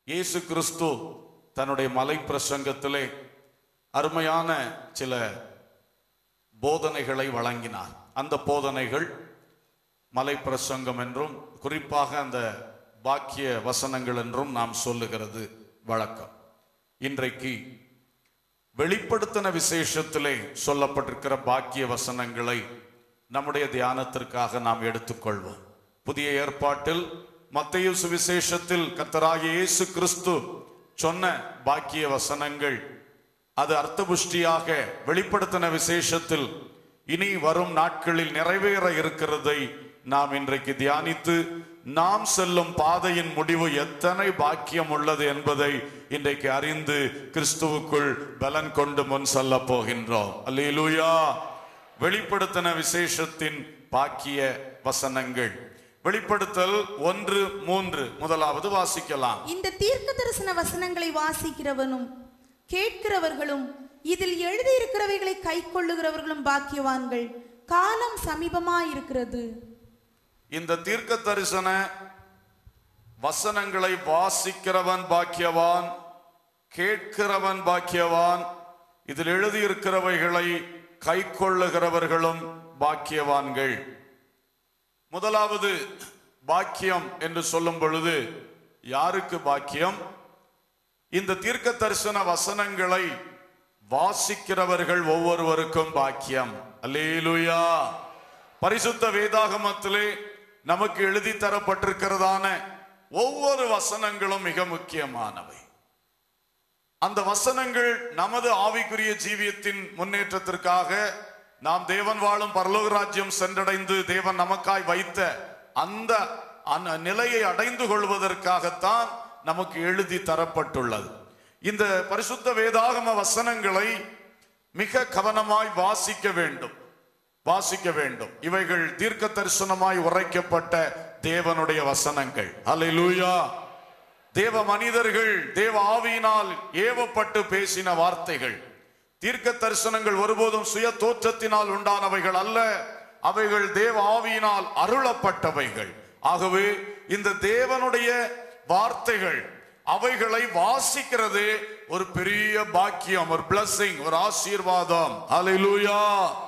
இயேசு கிறிஸ்து தன்னுடைய மலை பிரசங்கத்திலே அருமையான சில போதனைகளை வழங்கினார் அந்த போதனைகள் மலை பிரசங்கம் என்றும் குறிப்பாக அந்த பாக்கிய வசனங்கள் என்றும் நாம் சொல்லுகிறது வழக்கம் இன்றைக்கு வெளிப்படுத்தின விசேஷத்திலே சொல்லப்பட்டிருக்கிற பாக்கிய வசனங்களை நம்முடைய தியானத்திற்காக நாம் எடுத்துக்கொள்வோம் புதிய ஏற்பாட்டில் மத்தேயு சுவிசேஷத்தில் கர்த்தராகிய இயேசு கிறிஸ்து சொன்ன பாக்கிய வசனங்கள் அது அர்த்தபுஷ்டியாக வெளிப்படுத்தின விசேஷத்தில் இனி வரும் நாட்களில் நிறைவேற இருக்கிறதை நாம் இன்றைக்கு தியானித்து நாம் செல்லும் பாதையின் முடிவு எத்தனை பாக்கியம் உள்ளது என்பதை இன்றைக்கு அறிந்து கிறிஸ்துவுக்குள் பலன் கொண்டு முன் செல்ல போகின்றோம் அல்லேலூயா வெளிப்படுத்தின விசேஷத்தின் பாக்கிய வசனங்கள் வெளிப்படுத்தல் ஒன்று மூன்று முதலாவது வாசிக்கலாம் இந்த தீர்க்க தரிசன வசனங்களை வாசிக்கிறவனும் கேட்கிறவர்களும் இதில் எழுதியிருக்கிறவைகளை கை கொள்ளுகிறவர்களும் பாக்கியவான்கள் காலம் சமீபமாயிருக்கிறது இந்த தீர்க்க தரிசன வசனங்களை வாசிக்கிறவன் பாக்கியவான் கேட்கிறவன் பாக்கியவான் இதில் எழுதியிருக்கிறவைகளை கை கொள்ளுகிறவர்களும் பாக்கியவான்கள் முதலாவது பாக்கியம் என்று சொல்லும் பொழுது யாருக்கு பாக்கியம் இந்த தீர்க்க தரிசன வசனங்களை வாசிக்கிறவர்கள் ஒவ்வொருவருக்கும் பாக்கியம் அல்லேலூயா பரிசுத்த வேதாகமத்திலே நமக்கு எழுதி தரப்பட்டிருக்கிறதான ஒவ்வொரு வசனங்களும் மிக முக்கியமானவை அந்த வசனங்கள் நமது ஆவிக்குரிய ஜீவியத்தின் முன்னேற்றத்திற்காக நாம் தேவன் வாழும் பரலோக ராஜ்யம் சென்றடைந்து தேவன் நமக்காய் வைத்த அந்த அந்த நிலையை அடைந்து கொள்வதற்காகத்தான் நமக்கு எழுதி தரப்பட்டுள்ளது இந்த பரிசுத்த வேதாகம வசனங்களை மிக கவனமாய் வாசிக்க வேண்டும் வாசிக்க வேண்டும் இவைகள் தீர்க்க தரிசனமாய் உரைக்கப்பட்ட தேவனுடைய வசனங்கள் அல்லேலூயா தேவ மனிதர்கள் தேவ ஆவியினால் ஏவப்பட்டு பேசின வார்த்தைகள் தீர்க்க தரிசனங்கள் ஒருபோதும் சுய தோற்றத்தினால் உண்டானவைகள் அல்ல அவைகள் தேவ ஆவியினால் அருளப்பட்டவைகள் ஆகவே இந்த தேவனுடைய வார்த்தைகள் அவைகளை வாசிக்கிறது ஒரு பெரிய பாக்கியம் ஒரு blessing ஒரு ஆசீர்வாதம் அல்லேலூயா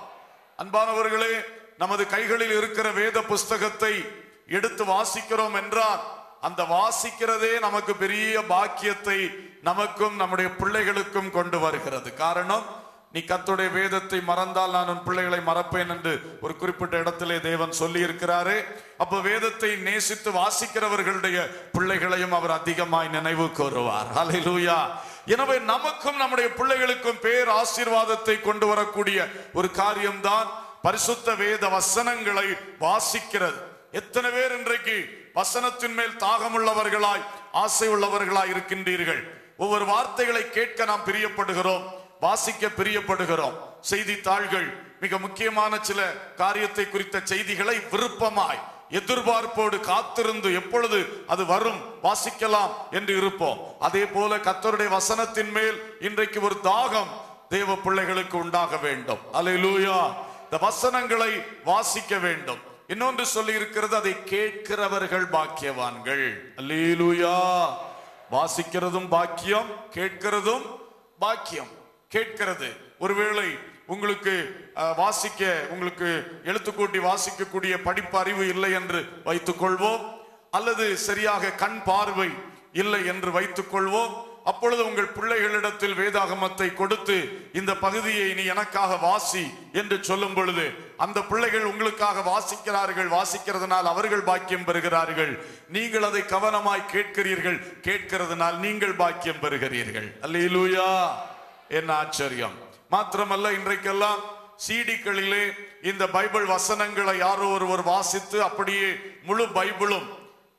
அன்பானவர்களே நமது கைகளில் இருக்கிற வேத புஸ்தகத்தை எடுத்து வாசிக்கிறோம் என்றால் அந்த வாசிக்கிறதே நமக்கு பெரிய பாக்கியத்தை நமக்கும் நம்முடைய பிள்ளைகளுக்கும் கொண்டு வருகிறது காரணம் நீ கத்துடைய வேதத்தை மறந்தால் நான் உன் பிள்ளைகளை மறப்பேன் என்று ஒரு குறிப்பிட்ட இடத்திலே தேவன் சொல்லி இருக்கிறாரே அப்ப வேதத்தை நேசித்து வாசிக்கிறவர்களுடைய பிள்ளைகளையும் அவர் அதிகமாய் நினைவு கூறுவார் ஹalleluya எனவே நமக்கும் நம்முடைய பிள்ளைகளுக்கும் பேர் ஆசீர்வாதத்தை கொண்டு வரக்கூடிய ஒரு காரியம்தான் பரிசுத்த வேத வசனங்களை வாசிக்கிறது எத்தனை பேர் இன்றைக்கு வசனத்தின் மேல் தாகமுள்ளவர்களாய் ஆசை உள்ளவர்களாய் இருக்கின்றீர்கள் ஒவ்வொரு வார்த்தைகளை கேட்க நாம் பிரியப்படுகிறோம் வாசிக்க பிரியப்படுகிறோம் செய்தித்தாள்கள் மிக முக்கியமான சில காரியத்தை குறித்த செய்திகளை விருப்பமாய் எதிர்பார்ப்போடு காத்திருந்து எப்பொழுது அது வரும் வாசிக்கலாம் என்று இருப்போம் அதே போல கத்தருடைய வசனத்தின் மேல் இன்றைக்கு ஒரு தாகம் தேவ பிள்ளைகளுக்கு உண்டாக வேண்டும் அல்லேலூயா இந்த வசனங்களை வாசிக்க வேண்டும் இன்னொன்று சொல்லி இருக்கிறது அதை கேட்கிறவர்கள் பாக்கியவான்கள் அல்லேலூயா வாசிக்கிறதும் பாக்கியம் கேட்கிறதும் பாக்கியம் கேட்கிறது ஒருவேளை உங்களுக்கு அஹ், வாசிக்க உங்களுக்கு எழுத்துக்கூட்டி வாசிக்கக்கூடிய படிப்பு அறிவு இல்லை என்று வைத்துக் கொள்வோம் அல்லது சரியாக கண் பார்வை இல்லை என்று வைத்துக் கொள்வோம் அப்பொழுது உங்கள் பிள்ளைகளிடத்தில் வேதாகமத்தை கொடுத்து இந்த பகுதியை நீ எனக்காக வாசி என்று சொல்லும் பொழுது அந்த பிள்ளைகள் உங்களுக்காக வாசிக்கிறார்கள் வாசிக்கிறதுனால் அவர்கள் பாக்கியம் பெறுகிறார்கள் நீங்கள் அதை கவனமாய் கேட்கிறீர்கள் கேட்கிறதுனால் நீங்கள் பாக்கியம் பெறுகிறீர்கள் அல்லேலூயா என்ன ஆச்சரியம் மாத்திரமல்ல இன்றைக்கெல்லாம் சீடிகளிலே இந்த பைபிள் வசனங்களை யாரோ ஒருவர் வாசித்து அப்படியே முழு பைபிளும்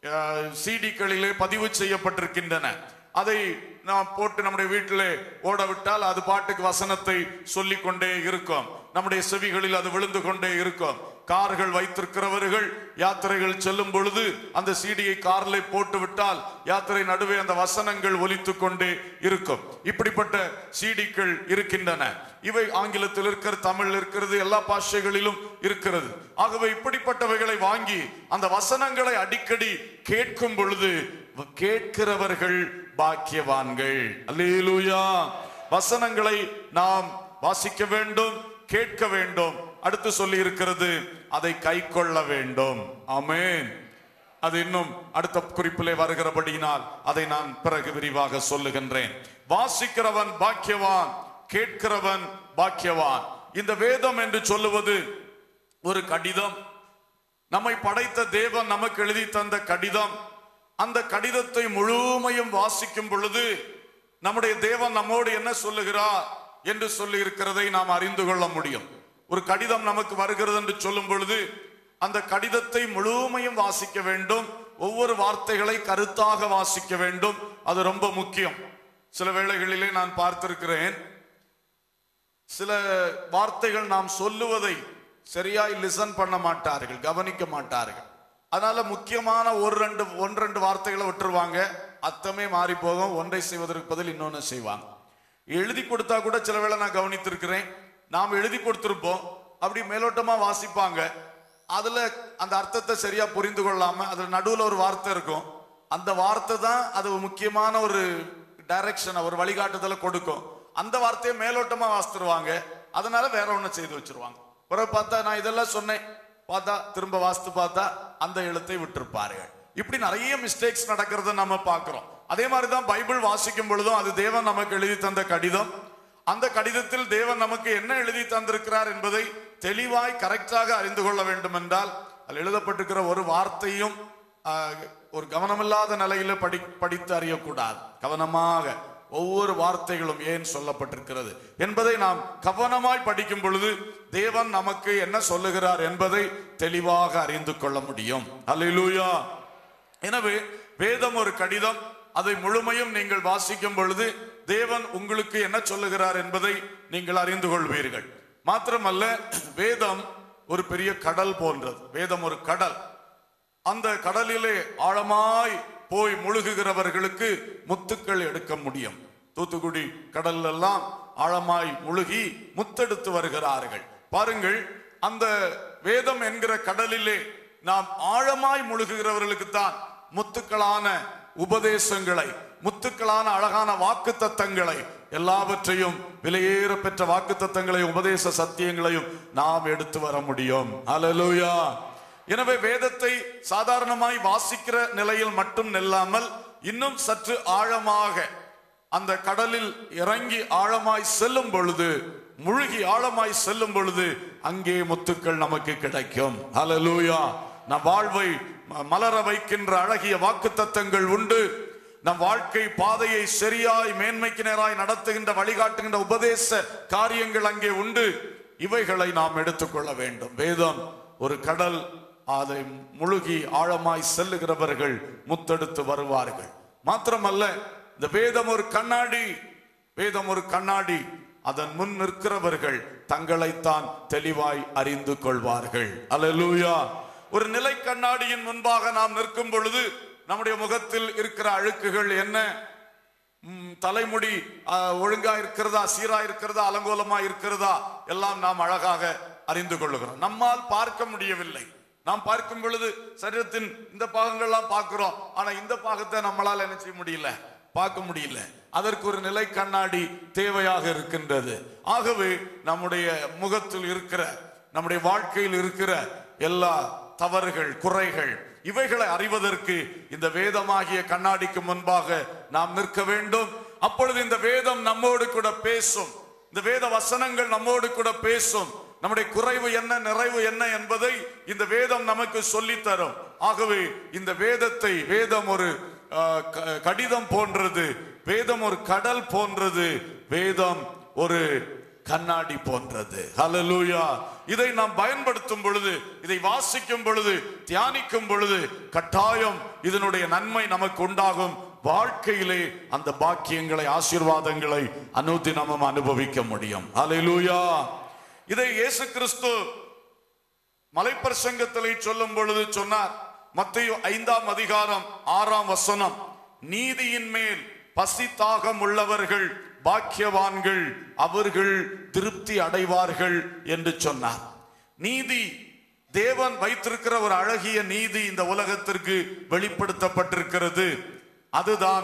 சீடிகளிலே பதிவு செய்யப்பட்டிருக்கின்றன அதை நாம் போட்டு நம்முடைய வீட்டிலே ஓட விட்டால் அது பாட்டுக்கு வசனத்தை சொல்லிக் கொண்டே இருக்கும் நம்முடைய செவிகளில் அது விழுந்து கொண்டே இருக்கும் கார்கள் வைத்திருக்கிறவர்கள் யாத்திரைகள் செல்லும் பொழுது அந்த சீடியை காரில் போட்டு விட்டால் யாத்திரை நடுவே அந்த வசனங்கள் ஒலித்துக் கொண்டே இருக்கும் இப்படிப்பட்ட சீடிக்கள் இருக்கின்றன இவை ஆங்கிலத்தில் இருக்கிறது தமிழ் இருக்கிறது எல்லா பாஷைகளிலும் இருக்கிறது ஆகவே இப்படிப்பட்டவைகளை வாங்கி அந்த வசனங்களை அடிக்கடி கேட்கும் பொழுது கேட்கிறவர்கள் பாக்கியவான்கள் அல்லேலூயா வசனங்களை நாம் வாசிக்க வேண்டும் கேட்க வேண்டும் அடுத்து சொல்லி இருக்கிறது அதை கை கொள்ள வேண்டும் ஆமென் அது இன்னும் அடுத்த குறிப்பிலே வருகிறபடியினால் அதை நான் பிறகு விரிவாக சொல்லுகின்றேன் வாசிக்கிறவன் பாக்கியவான் கேட்கிறவன் பாக்கியவான் இந்த வேதம் என்று சொல்லுவது ஒரு கடிதம் நம்மை படைத்த தேவன் நமக்கு எழுதி தந்த கடிதம் அந்த கடிதத்தை முழுமையும் வாசிக்கும் பொழுது நம்முடைய தேவன் நம்மோடு என்ன சொல்லுகிறார் என்று சொல்லி இருக்கிறதை நாம் அறிந்து கொள்ள முடியும் ஒரு கடிதம் நமக்கு வருகிறது என்று சொல்லும் பொழுது அந்த கடிதத்தை முழுமையும் வாசிக்க வேண்டும் ஒவ்வொரு வார்த்தைகளை கருத்தாக வாசிக்க வேண்டும் அது ரொம்ப முக்கியம் சில வேளைகளிலே நான் பார்த்திருக்கிறேன் சில வார்த்தைகள் நாம் சொல்லுவதை சரியாய் லிசன் பண்ண மாட்டார்கள் கவனிக்க மாட்டார்கள் அதனால முக்கியமான ஒரு ரெண்டு ஒன்று ரெண்டு வார்த்தைகளை விட்டுருவாங்க அத்தமே மாறி போகும் ஒன்றை செய்வதற்கு பதில் இன்னொன்னு செய்வாங்க எழுதி கொடுத்தா கூட சில வேளை நான் கவனித்திருக்கிறேன் நாம் எழுதி கொடுத்திருப்போம் அப்படி மேலோட்டமா வாசிப்பாங்க அதுல அந்த அர்த்தத்தை சரியா புரிந்து கொள்ளாம அதுல நடுவுல ஒரு வார்த்தை இருக்கும் அந்த வார்த்தை தான் அது முக்கியமான ஒரு டைரக்ஷன் ஒரு வழிகாட்டுதலை கொடுக்கும் அந்த வார்த்தையை மேலோட்டமா வாசித்துருவாங்க அதனால வேற ஒண்ணு செய்து வச்சிருவாங்க பிறகு பார்த்தா நான் இதெல்லாம் சொன்னேன் பார்த்தா திரும்ப வாசித்து பார்த்தா அந்த எழுத்தை விட்டிருப்பார்கள் இப்படி நிறைய மிஸ்டேக்ஸ் நடக்கிறத நம்ம பார்க்கிறோம் அதே மாதிரி தான் பைபிள் வாசிக்கும் பொழுதும் அது தேவன் நமக்கு எழுதி தந்த கடிதம் அந்த கடிதத்தில் தேவன் நமக்கு என்ன எழுதி தந்திருக்கிறார் என்பதை தெளிவாய் கரெக்டாக அறிந்து கொள்ள வேண்டும் என்றால் அதில் எழுதப்பட்டிருக்கிற ஒரு வார்த்தையும் ஆஹ், ஒரு கவனமில்லாத நிலையில படி படித்து அறியக்கூடாது கவனமாக ஒவ்வொரு வார்த்தைகளும் ஏன் சொல்லப்பட்டிருக்கிறது என்பதை நாம் கவனமாய் படிக்கும் பொழுது தேவன் நமக்கு என்ன சொல்லுகிறார் என்பதை தெளிவாக அறிந்து கொள்ள முடியும் அல்லேலூயா எனவே வேதம் ஒரு கடிதம் அதை முழுமையும் நீங்கள் வாசிக்கும் பொழுது தேவன் உங்களுக்கு என்ன சொல்லுகிறார் என்பதை நீங்கள் அறிந்து கொள்வீர்கள் மாத்திரமல்ல வேதம் ஒரு பெரிய கடல் போன்றது வேதம் ஒரு கடல் அந்த கடலிலே ஆழமாய் போய் முழுகுகிறவர்களுக்கு முத்துக்கள் எடுக்க முடியும் தூத்துக்குடி கடல்ல எல்லாம் ஆழமாய் முழுகி முத்தெடுத்து வருகிறார்கள் பாருங்கள் அந்த வேதம் என்கிற கடலிலே நாம் ஆழமாய் முழுகுகிறவர்களுக்கு தான் முத்துக்களான உபதேசங்களை முத்துக்களான அழகான வாக்கு தத்தங்களை எல்லாவற்றையும் விலையேற பெற்ற வாக்கு தத்தங்களை உபதேச சத்தியங்களையும் நாம் எடுத்து வர முடியும் அல்லேலூயா எனவே வேதத்தை சாதாரணமாய் வாசிக்கிற நிலையில் மட்டும் நில்லாமல் இன்னும் சற்று ஆழமாக அந்த கடலில் இறங்கி ஆழமாய் செல்லும் பொழுது முழுகி ஆழமாய் செல்லும் பொழுது அங்கே முத்துக்கள் நமக்கு கிடைக்கும் ஹalleluya நம் வாழ்வை ம- மலர வைக்கின்ற அழகிய வாக்குத்தத்தங்கள் உண்டு நம் வாழ்க்கை பாதையை சரியாய் மேன்மைக்கு நேராய் நடத்துகின்ற வழிகாட்டுகின்ற உபதேச காரியங்கள் அங்கே உண்டு இவைகளை நாம் எடுத்துக்கொள்ள வேண்டும் வேதம் ஒரு கடல் அதை முழுகி ஆழமாய் செல்லுகிறவர்கள் முத்தெடுத்து வருவார்கள் மாத்திரமல்ல இந்த வேதம் ஒரு கண்ணாடி வேதம் ஒரு கண்ணாடி அதன் முன் நிற்கிறவர்கள் தங்களைத்தான் தெளிவாய் அறிந்து கொள்வார்கள் அல்லேலூயா ஒரு நிலை கண்ணாடியின் முன்பாக நாம் நிற்கும் பொழுது நம்முடைய முகத்தில் இருக்கிற அழுக்குகள் என்ன ம், தலைமுடி ஆ, ஒழுங்கா இருக்கிறதா சீரா இருக்கிறதா அலங்கோலமா இருக்கிறதா எல்லாம் நாம் அழகாக அறிந்து கொள்ளுகிறோம் நம்மால் பார்க்க முடியவில்லை நாம் பார்க்கும் பொழுது சரீரத்தின் இந்த பாகங்கள்லாம் பார்க்கிறோம் ஆனா இந்த பாகத்தை நம்மளால என்ன செய்ய முடியல பார்க்க முடியல அதற்கு ஒரு நிலை கண்ணாடி தேவையாக இருக்கின்றது ஆகவே நம்முடைய முகத்தில் இருக்கிற நம்முடைய வாழ்க்கையில் இருக்கிற எல்லா தவறுகள் குறைகள் இவைகளை அறிவதற்கு இந்த வேதமாகிய கண்ணாடிக்கு முன்பாக நாம் நிற்க வேண்டும் அப்பொழுது இந்த வேதம் நம்மோடு கூட பேசும் இந்த வேத வசனங்கள் நம்மோடு கூட பேசும் நம்முடைய குறைவு என்ன நிறைவு என்ன என்பதை இந்த வேதம் நமக்கு சொல்லித் தரும் ஆகவே இந்த வேதத்தை வேதம் ஒரு ஆஹ், க- கடிதம் போன்றது வேதம் ஒரு கடல் போன்றது வேதம் ஒரு கண்ணாடி போன்றது ஹalleluya இதை நாம் பயன்படுத்தும் பொழுது இதை வாசிக்கும் பொழுது தியானிக்கும் பொழுது கட்டாயம் இதனுடைய நன்மை நமக்கு உண்டாகும் வாழ்க்கையிலே அந்த பாக்கியங்களை ஆசீர்வாதங்களை அனுதினமும் அனுபவிக்க முடியும் ஹalleluya இதை இயேசு கிறிஸ்து மலைப்பிரசங்கத்திலே சொல்லும் பொழுது சொன்னார் மத்தேயு ஐந்தாம் அதிகாரம் ஆறாம் வசனம் நீதியின் மேல் பசி தாகம் உள்ளவர்கள் பாக்கியவான்கள் அவர்கள் திருப்தி அடைவார்கள் என்று சொன்னார் நீதி தேவன் வைத்திருக்கிற ஒரு அழகிய நீதி இந்த உலகத்திற்கு வெளிப்படுத்தப்பட்டிருக்கிறது அதுதான்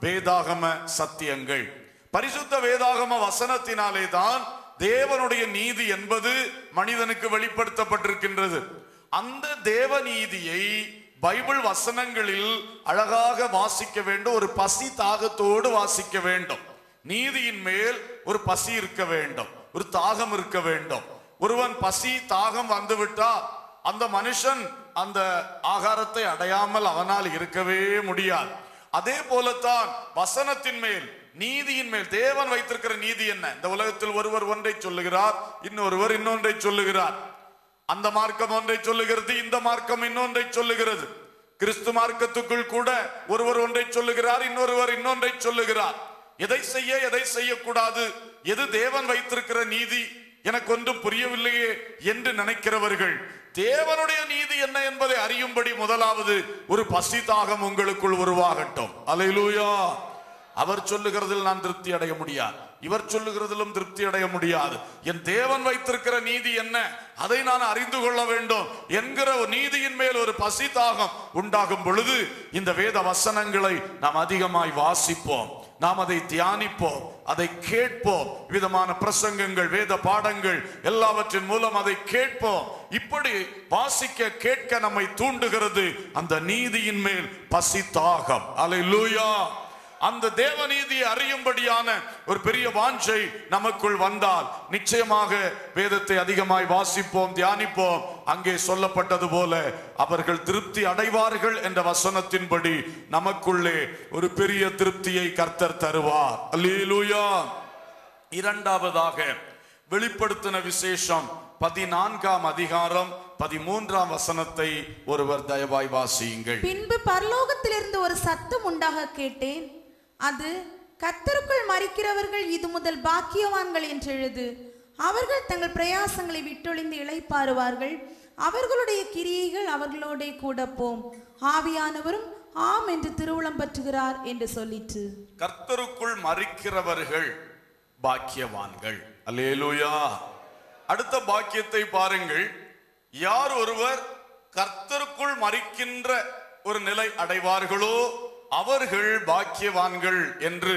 வேதாகம சத்தியங்கள் பரிசுத்த வேதாகம வசனத்தினாலே தான் தேவனுடைய நீதி என்பது மனிதனுக்கு வெளிப்படுத்தப்பட்டிருக்கின்றது அந்த தேவ நீதியை பைபிள் வசனங்களில் அழகாக வாசிக்க வேண்டும் ஒரு பசி தாகத்தோடு வாசிக்க வேண்டும் நீதியின் மேல் ஒரு பசி இருக்க வேண்டும் ஒரு தாகம் இருக்க வேண்டும் ஒருவன் பசி தாகம் வந்துவிட்டா அந்த மனுஷன் அந்த ஆகாரத்தை அடையாமல் அவனால் இருக்கவே முடியாது அதே போலத்தான் வசனத்தின் மேல் நீதியின் மேல் தேவன் வைத்திருக்கிற நீதி என்ன இந்த உலகத்தில் ஒருவர் ஒன்றை சொல்லுகிறார் இன்னொருவர் இன்னொன்றை சொல்லுகிறார் அந்த மார்க்கம் ஒன்றை சொல்லுகிறது இந்த மார்க்கம் இன்னொன்றை சொல்லுகிறது கிறிஸ்து மார்க்கத்துக்குள் கூட ஒருவர் ஒன்றை சொல்லுகிறார் இன்னொருவர் இன்னொன்றை சொல்லுகிறார் எதை செய்ய எதை செய்யக்கூடாது எது தேவன் வைத்திருக்கிற நீதி எனக்கு ஒன்றும் புரியவில்லையே என்று நினைக்கிறவர்கள் தேவனுடைய நீதி என்ன என்பதை அறியும்படி முதலாவது ஒரு பசி தாகம் உங்களுக்குள் உருவாகட்டும் அலையிலூயா அவர் சொல்லுகிறதில் நான் திருப்தி அடைய முடியாது இவர் சொல்லுகிறதிலும் திருப்தி அடைய முடியாது என் தேவன் வைத்திருக்கிற நீதி என்ன அதை நான் அறிந்து கொள்ள வேண்டும் என்கிற ஒரு நீதியின் மேல் ஒரு பசி தாகம் உண்டாகும் பொழுது இந்த வேத வசனங்களை நாம் அதிகமாய் வாசிப்போம் நாம் அதை தியானிப்போம் அதை கேட்போம் விதமான பிரசங்கங்கள் வேத பாடங்கள் எல்லாவற்றின் மூலம் அதை கேட்போம் இப்படி வாசிக்க கேட்க நம்மை தூண்டுகிறது அந்த நீதியின் மேல் பசி தாகம் அல்லேலூயா அந்த தேவநீதியை அறியும்படியான ஒரு பெரிய வாஞ்சை நமக்குள் வந்தால் நிச்சயமாக வேதத்தை அதிகமாய் வாசிப்போம் தியானிப்போம் அங்கே சொல்லப்பட்டது போல அவர்கள் திருப்தி அடைவார்கள் என்ற வசனத்தின்படி நமக்குள்ளே ஒரு பெரிய திருப்தியை கர்த்தர் தருவார் அல்லேலூயா இரண்டாவதாக வெளிப்படுத்தின விசேஷம் பதினான்காம் அதிகாரம் பதிமூன்றாம் வசனத்தை ஒருவர் தயவாய் வாசியுங்கள் பின்பு பரலோகத்திலிருந்து ஒரு சத்தம் உண்டாக கேட்டேன் அது கர்த்தருக்குள் மறிக்கிறவர்கள் இது முதல் பாக்கியவான்கள் என்று எழுது அவர்கள் தங்கள் பிரயாசங்களை விட்டொழிந்து இளைப்பாறுவார்கள் அவர்களுடைய கிரியைகள் அவர்களோடே கூட போம் ஆவியானவரும் ஆம் என்று திருவுளம் பற்றுகிறார் என்று சொல்லிற்று கர்த்தருக்குள் மறிக்கிறவர்கள் பாக்கியவான்கள் அல்லேலூயா அடுத்த பாக்கியத்தை பாருங்கள் யார் ஒருவர் கர்த்தருக்குள் மறிக்கின்ற ஒரு நிலை அடைவார்களோ அவர்கள் பாக்கியவான்கள் என்று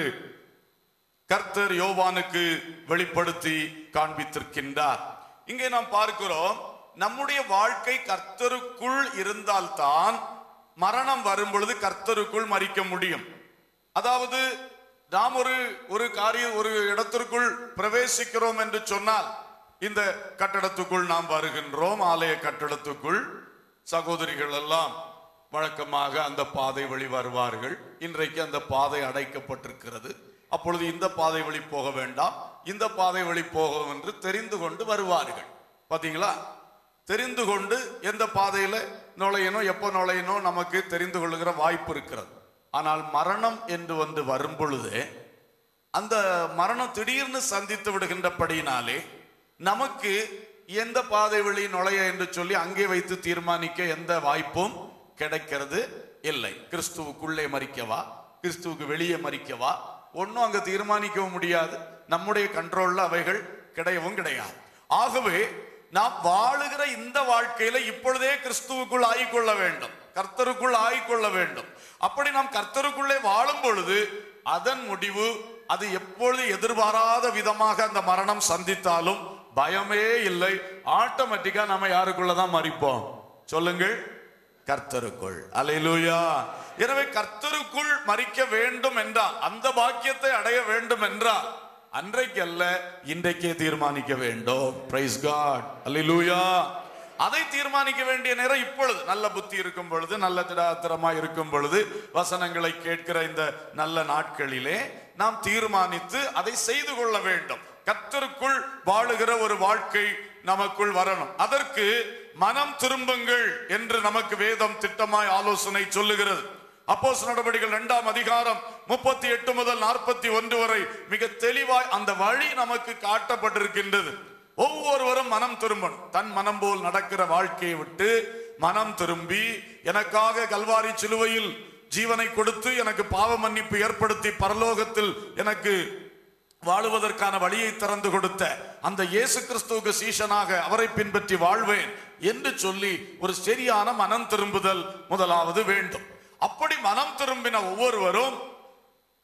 கர்த்தர் யோவானுக்கு வெளிப்படுத்தி காண்பித்திருக்கின்றார் இங்கே நாம் பார்க்கிறோம் நம்முடைய வாழ்க்கை கர்த்தருக்குள் இருந்தால்தான் மரணம் வரும் பொழுது கர்த்தருக்குள் மறிக்க முடியும் அதாவது நாம் ஒரு ஒரு காரிய ஒரு இடத்திற்குள் பிரவேசிக்கிறோம் என்று சொன்னால் இந்த கட்டடத்துக்குள் நாம் வருகின்றோம் ஆலய கட்டடத்துக்குள் சகோதரிகள் எல்லாம் வழக்கமாக அந்த பாதை வழி வருவார்கள் இன்றைக்கு அந்த பாதை அடைக்கப்பட்டிருக்கிறது அப்பொழுது இந்த பாதை வழி போக வேண்டாம் இந்த பாதை வழி போகும் என்று தெரிந்து கொண்டு வருவார்கள் பாத்தீங்களா தெரிந்து கொண்டு எந்த பாதையில நுழையணும் எப்போ நுழையணும் நமக்கு தெரிந்து கொள்ளுகிற வாய்ப்பு இருக்கிறது ஆனால் மரணம் என்று வந்து வரும் பொழுது அந்த மரணம் திடீர்னு சந்தித்து விடுகின்றபடியினாலே நமக்கு எந்த பாதை வழி நுழைய என்று சொல்லி அங்கே வைத்து தீர்மானிக்க எந்த வாய்ப்பும் கிடைக்கிறது இல்லை கிறிஸ்துவுக்குள்ளே மறிக்கவா கிறிஸ்துவுக்கு வெளியே மறிக்கவா ஒன்றும் அங்க தீர்மானிக்கவும் முடியாது நம்முடைய கண்ட்ரோல்ல அவைகள் கிடையவும் கிடையாது ஆகவே நாம் வாழுகிற இந்த வாழ்க்கையில இப்பொழுதே கிறிஸ்துவுக்குள் ஆகிக்கொள்ள வேண்டும் கர்த்தருக்குள் ஆகிக்கொள்ள வேண்டும் அப்படி நாம் கர்த்தருக்குள்ளே வாழும் பொழுது அதன் முடிவு அது எப்பொழுது எதிர்பாராத விதமாக அந்த மரணம் சந்தித்தாலும் பயமே இல்லை ஆட்டோமேட்டிக்கா நம்ம யாருக்குள்ளதான் மறிப்போம் சொல்லுங்கள் கர்த்தருக்குள் அலையிலூயா எனவே கர்த்தருக்குள் மறிக்க வேண்டும் என்றால் அந்த பாக்கியத்தை அடைய வேண்டும் என்றால் அன்றைக்கு அல்ல இன்றைக்கே தீர்மானிக்க வேண்டும் பிரைஸ் காட் அல்லேலூயா அதை தீர்மானிக்க வேண்டிய நேரம் இப்பொழுது நல்ல புத்தி இருக்கும் பொழுது நல்ல திடாத்திரமா இருக்கும் பொழுது வசனங்களை கேட்கிற இந்த நல்ல நாட்களிலே நாம் தீர்மானித்து அதை செய்து கொள்ள வேண்டும் கர்த்தருக்குள் வாழுகிற ஒரு வாழ்க்கை நமக்குள் வரணும் அதற்கு மனம் திரும்புங்கள் என்று நமக்கு வேதம் திட்டமாய் ஆலோசனை சொல்லுகிறது அப்போஸ் நடவடிக்கைகள் இரண்டாம் அதிகாரம் முப்பத்தி எட்டு முதல் நாற்பத்தி ஒன்று வரை மிக தெளிவாய் அந்த வழி நமக்கு காட்டப்பட்டிருக்கின்றது ஒவ்வொருவரும் மனம் திரும்பணும் தன் மனம் போல் நடக்கிற வாழ்க்கையை விட்டு மனம் திரும்பி எனக்காக கல்வாரி சிலுவையில் ஜீவனை கொடுத்து எனக்கு பாவ மன்னிப்பு ஏற்படுத்தி பரலோகத்தில் எனக்கு வாழுவதற்கான வழியை திறந்து கொடுத்த அந்த இயேசு கிறிஸ்துவுக்கு சீஷனாக அவரை பின்பற்றி வாழ்வேன் என்று சொல்லி ஒரு சரியான மனம் திரும்புதல் முதலாவது வேண்டும் அப்படி மனம் திரும்பின ஒவ்வொருவரும்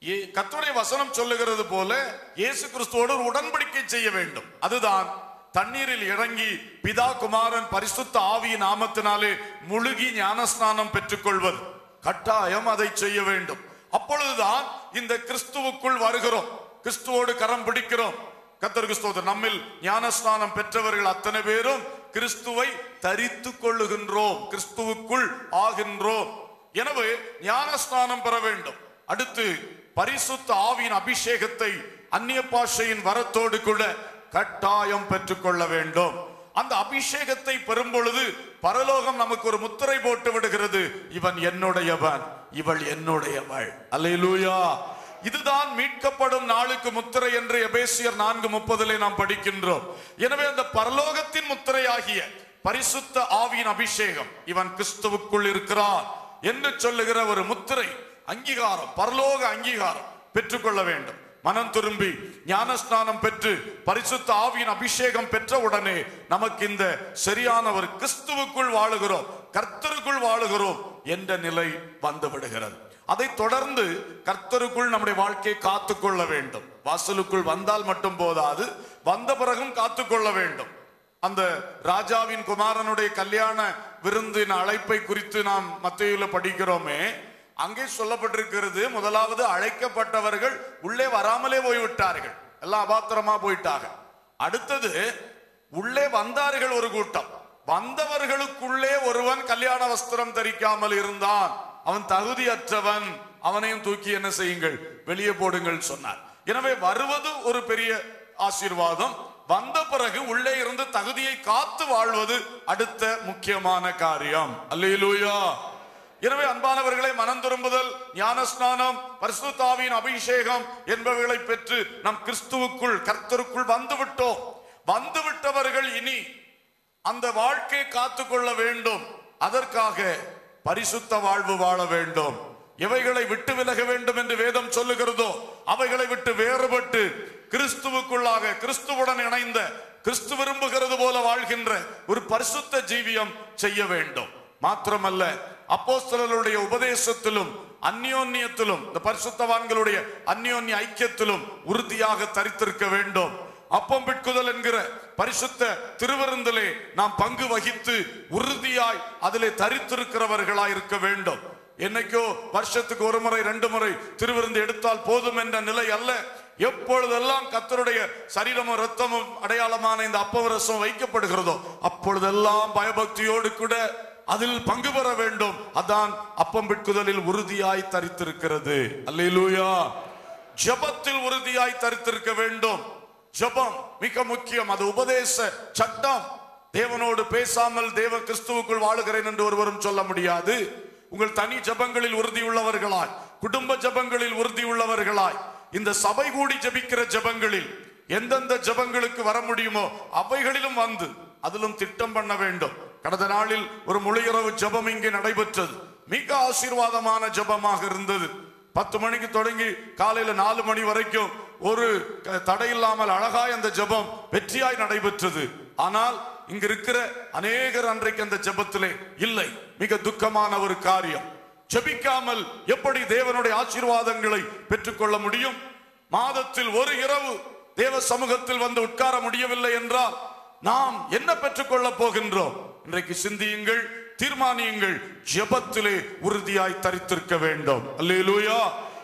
ஏ- கர்த்தருடைய வசனம் சொல்லுகிறது போல இயேசு கிறிஸ்துவோடு ஒரு உடன்படிக்கை செய்ய வேண்டும் அதுதான் தண்ணீரில் இறங்கி பிதா குமாரன் பரிசுத்த ஆவியின் நாமத்தினாலே முழுகி ஞானஸ்நானம் பெற்றுக்கொள்வது கட்டாயம் அதை செய்ய வேண்டும் அப்பொழுதுதான் இந்த கிறிஸ்துவுக்குள் வருகிறோம் கிறிஸ்துவோடு கரம் பிடிக்கிறோம் கத்தர் கிறிஸ்துவ நம்மில் ஞானஸ்நானம் பெற்றவர்கள் அத்தனை பேரும் கிறிஸ்துவை தரித்துக் கொள்ளுகின்றோம் கிறிஸ்துவுக்குள் ஆகின்றோம் எனவே ஞானஸ்நானம் பெற வேண்டும் அடுத்து பரிசுத்த ஆவியின் அபிஷேகத்தை அந்நிய பாஷையின் வரத்தோடு கூட கட்டாயம் பெற்றுக்கொள்ள வேண்டும் அந்த அபிஷேகத்தை பெறும் பொழுது பரலோகம் நமக்கு ஒரு முத்திரை போட்டு விடுகிறது இவன் என்னுடையவன் இவள் என்னுடையவள் அல்லேலூயா இதுதான் மீட்கப்படும் நாளுக்கு முத்திரை என்று எபேசியர் நான்கு முப்பதிலே நாம் படிக்கின்றோம் எனவே அந்த பரலோகத்தின் முத்திரையாகிய பரிசுத்த ஆவியின் அபிஷேகம் இவன் கிறிஸ்துவுக்குள் இருக்கிறான் என்று சொல்லுகிற ஒரு முத்திரை அங்கீகாரம் பரலோக அங்கீகாரம் பெற்றுக்கொள்ள வேண்டும் மனம் திரும்பி ஞானஸ்நானம் பெற்று பரிசுத்த ஆவியின் அபிஷேகம் பெற்ற உடனே நமக்கு இந்த சரியான ஒரு கிறிஸ்துவுக்குள் வாழுகிறோம் கர்த்தருக்குள் வாழுகிறோம் என்ற நிலை வந்து விடுகிறது அதை தொடர்ந்து கர்த்தருக்குள் நம்முடைய வாழ்க்கையை காத்துக்கொள்ள வேண்டும் வாசலுக்குள் வந்தால் மட்டும் போதாது வந்த பிறகும் காத்துக்கொள்ள வேண்டும் அந்த ராஜாவின் குமாரனுடைய கல்யாண விருந்தின் அழைப்பை குறித்து நாம் மத்தியில படிக்கிறோமே அங்கே சொல்லப்பட்டிருக்கிறது முதலாவது அழைக்கப்பட்டவர்கள் உள்ளே வராமலே போய்விட்டார்கள் எல்லாம் அபாத்திரமா போயிட்டாங்க அடுத்தது உள்ளே வந்தார்கள் ஒரு கூட்டம் வந்தவர்களுக்குள்ளே ஒருவன் கல்யாண வஸ்திரம் தரிக்காமல் இருந்தான் அவன் தகுதியற்றவன் அவனையும் தூக்கி என்ன செய்யுங்கள் வெளியே போடுங்கள் சொன்னார் எனவே வருவது ஒரு பெரிய ஆசீர்வாதம் வந்த பிறகு உள்ளே இருந்து தகுதியை காத்து வாழ்வது அடுத்த முக்கியமான காரியம் அல்லேலூயா எனவே அன்பானவர்களை மனம் திரும்புதல் ஞானஸ்நானம் பரிசுத்தாவின் அபிஷேகம் என்பவைகளை பெற்று நம் கிறிஸ்துவுக்குள் கர்த்தருக்குள் வந்து விட்டோம் வந்து விட்டவர்கள் இனி அந்த வாழ்க்கையை காத்துக்கொள்ள வேண்டும் அதற்காக பரிசுத்த வாழ்வு வாழ வேண்டும் எவைகளை விட்டு விலக வேண்டும் என்று வேதம் சொல்லுகிறதோ அவைகளை விட்டு வேறுபட்டு கிறிஸ்துவுக்குள்ளாக கிறிஸ்துவுடன் இணைந்த கிறிஸ்து விரும்புகிறது போல வாழ்கின்ற ஒரு பரிசுத்த ஜீவியம் செய்ய வேண்டும் மாத்திரமல்ல அப்போஸ்தலருடைய உபதேசத்திலும் அந்யோன்யத்திலும் இந்த பரிசுத்தவான்களுடைய அந்யோன்ய ஐக்கியத்திலும் உறுதியாக தரித்திருக்க வேண்டும் அப்பம் பிட்குதல் என்கிற பரிசுத்த திருவிருந்திலே நாம் பங்கு வகித்து உறுதியாய் அதிலே தரித்திருக்கிறவர்களாய் இருக்க வேண்டும் என்னைக்கோ வருஷத்துக்கு ஒரு முறை ரெண்டு முறை திருவிருந்து எடுத்தால் போதும் என்ற நிலை அல்ல எப்பொழுதெல்லாம் கத்தருடைய சரீரமும் ரத்தமும் அடையாளமான இந்த அப்பவரசம் வைக்கப்படுகிறதோ அப்பொழுதெல்லாம் பயபக்தியோடு கூட அதில் பங்கு பெற வேண்டும் அதான் அப்பம் பிட்குதலில் உறுதியாய் தரித்திருக்கிறது அல்லேலூயா ஜெபத்தில் உறுதியாய் தரித்திருக்க வேண்டும் ஜெபம் மிக முக்கியம் அது உபதேச சட்டம் தேவனோடு பேசாமல் தேவ கிறிஸ்துவுக்குள் வாழுகிறேன் என்று ஒருவரும் சொல்ல முடியாது உங்கள் தனி ஜெபங்களில் உறுதியுள்ளவர்களாய் குடும்ப ஜெபங்களில் உறுதியுள்ளவர்களாய் இந்த சபை கூடி ஜெபிக்கிற ஜெபங்களில் எந்தெந்த ஜெபங்களுக்கு வர முடியுமோ அவைகளிலும் வந்து அதிலும் திட்டம் பண்ண வேண்டும் கடந்த நாளில் ஒரு முழுஇரவு ஜெபம் இங்கே நடைபெற்றது மிக ஆசீர்வாதமான ஜெபமாக இருந்தது பத்து மணிக்கு தொடங்கி காலையில நாலு மணி வரைக்கும் ஒரு க- தடையில்லாமல் அழகாய் அந்த ஜெபம் வெற்றியாய் நடைபெற்றது ஆனால் இங்க இருக்கிற அநேகர் அன்றைக்கு அந்த ஜெபத்திலே இல்லை மிக துக்கமான ஒரு காரியம் ஜெபிக்காமல் எப்படி தேவனுடைய ஆசீர்வாதங்களை பெற்றுக்கொள்ள முடியும் மாதத்தில் ஒரு இரவு தேவ சமூகத்தில் வந்து உட்கார முடியவில்லை என்றால் நாம் என்ன பெற்றுக்கொள்ள போகின்றோம் இன்றைக்கு சிந்தியுங்கள் தீர்மானியுங்கள் ஜெபத்திலே உறுதியாய் தரித்திருக்க வேண்டும் அல்லேலூயா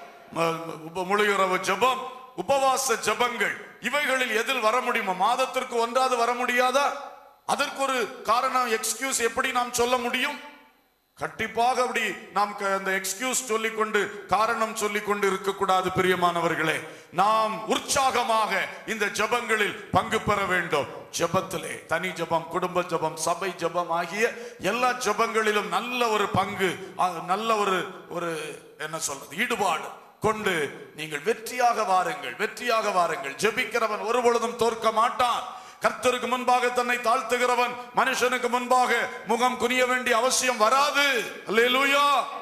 ம- உப- முழுஇரவு ஜெபம் உபவாச ஜெபங்கள் இவைகளில் எதில் வர முடியுமா மாதத்திற்கு ஒன்றாவது வர முடியாதா அதற்கு ஒரு காரணம் எக்ஸ்கியூஸ் எப்படி நாம் சொல்ல முடியும் கண்டிப்பாக அப்படி நாம் க- அந்த எக்ஸ்கியூஸ் சொல்லிக்கொண்டு காரணம் சொல்லிக்கொண்டு இருக்கக்கூடாது பிரியமானவர்களே நாம் உற்சாகமாக இந்த ஜெபங்களில் பங்கு பெற வேண்டும் ஜெபத்திலே தனி ஜெபம் குடும்ப ஜெபம் சபை ஜெபம் ஆகிய எல்லா ஜெபங்களிலும் நல்ல ஒரு பங்கு அ, நல்ல ஒரு ஒரு என்ன சொல்றது ஈடுபாடு கொண்டு நீங்கள் வெற்றியாக வாருங்கள் வெற்றியாக வாருங்கள் ஜெபிக்கிறவன் ஒரு பொழுதும் தோற்க மாட்டான் கர்த்தருக்கு முன்பாக தன்னை தாழ்த்துகிறவன் மனுஷனுக்கு முன்பாக முகம் குனிய வேண்டிய அவசியம் வராது அல்லேலூயா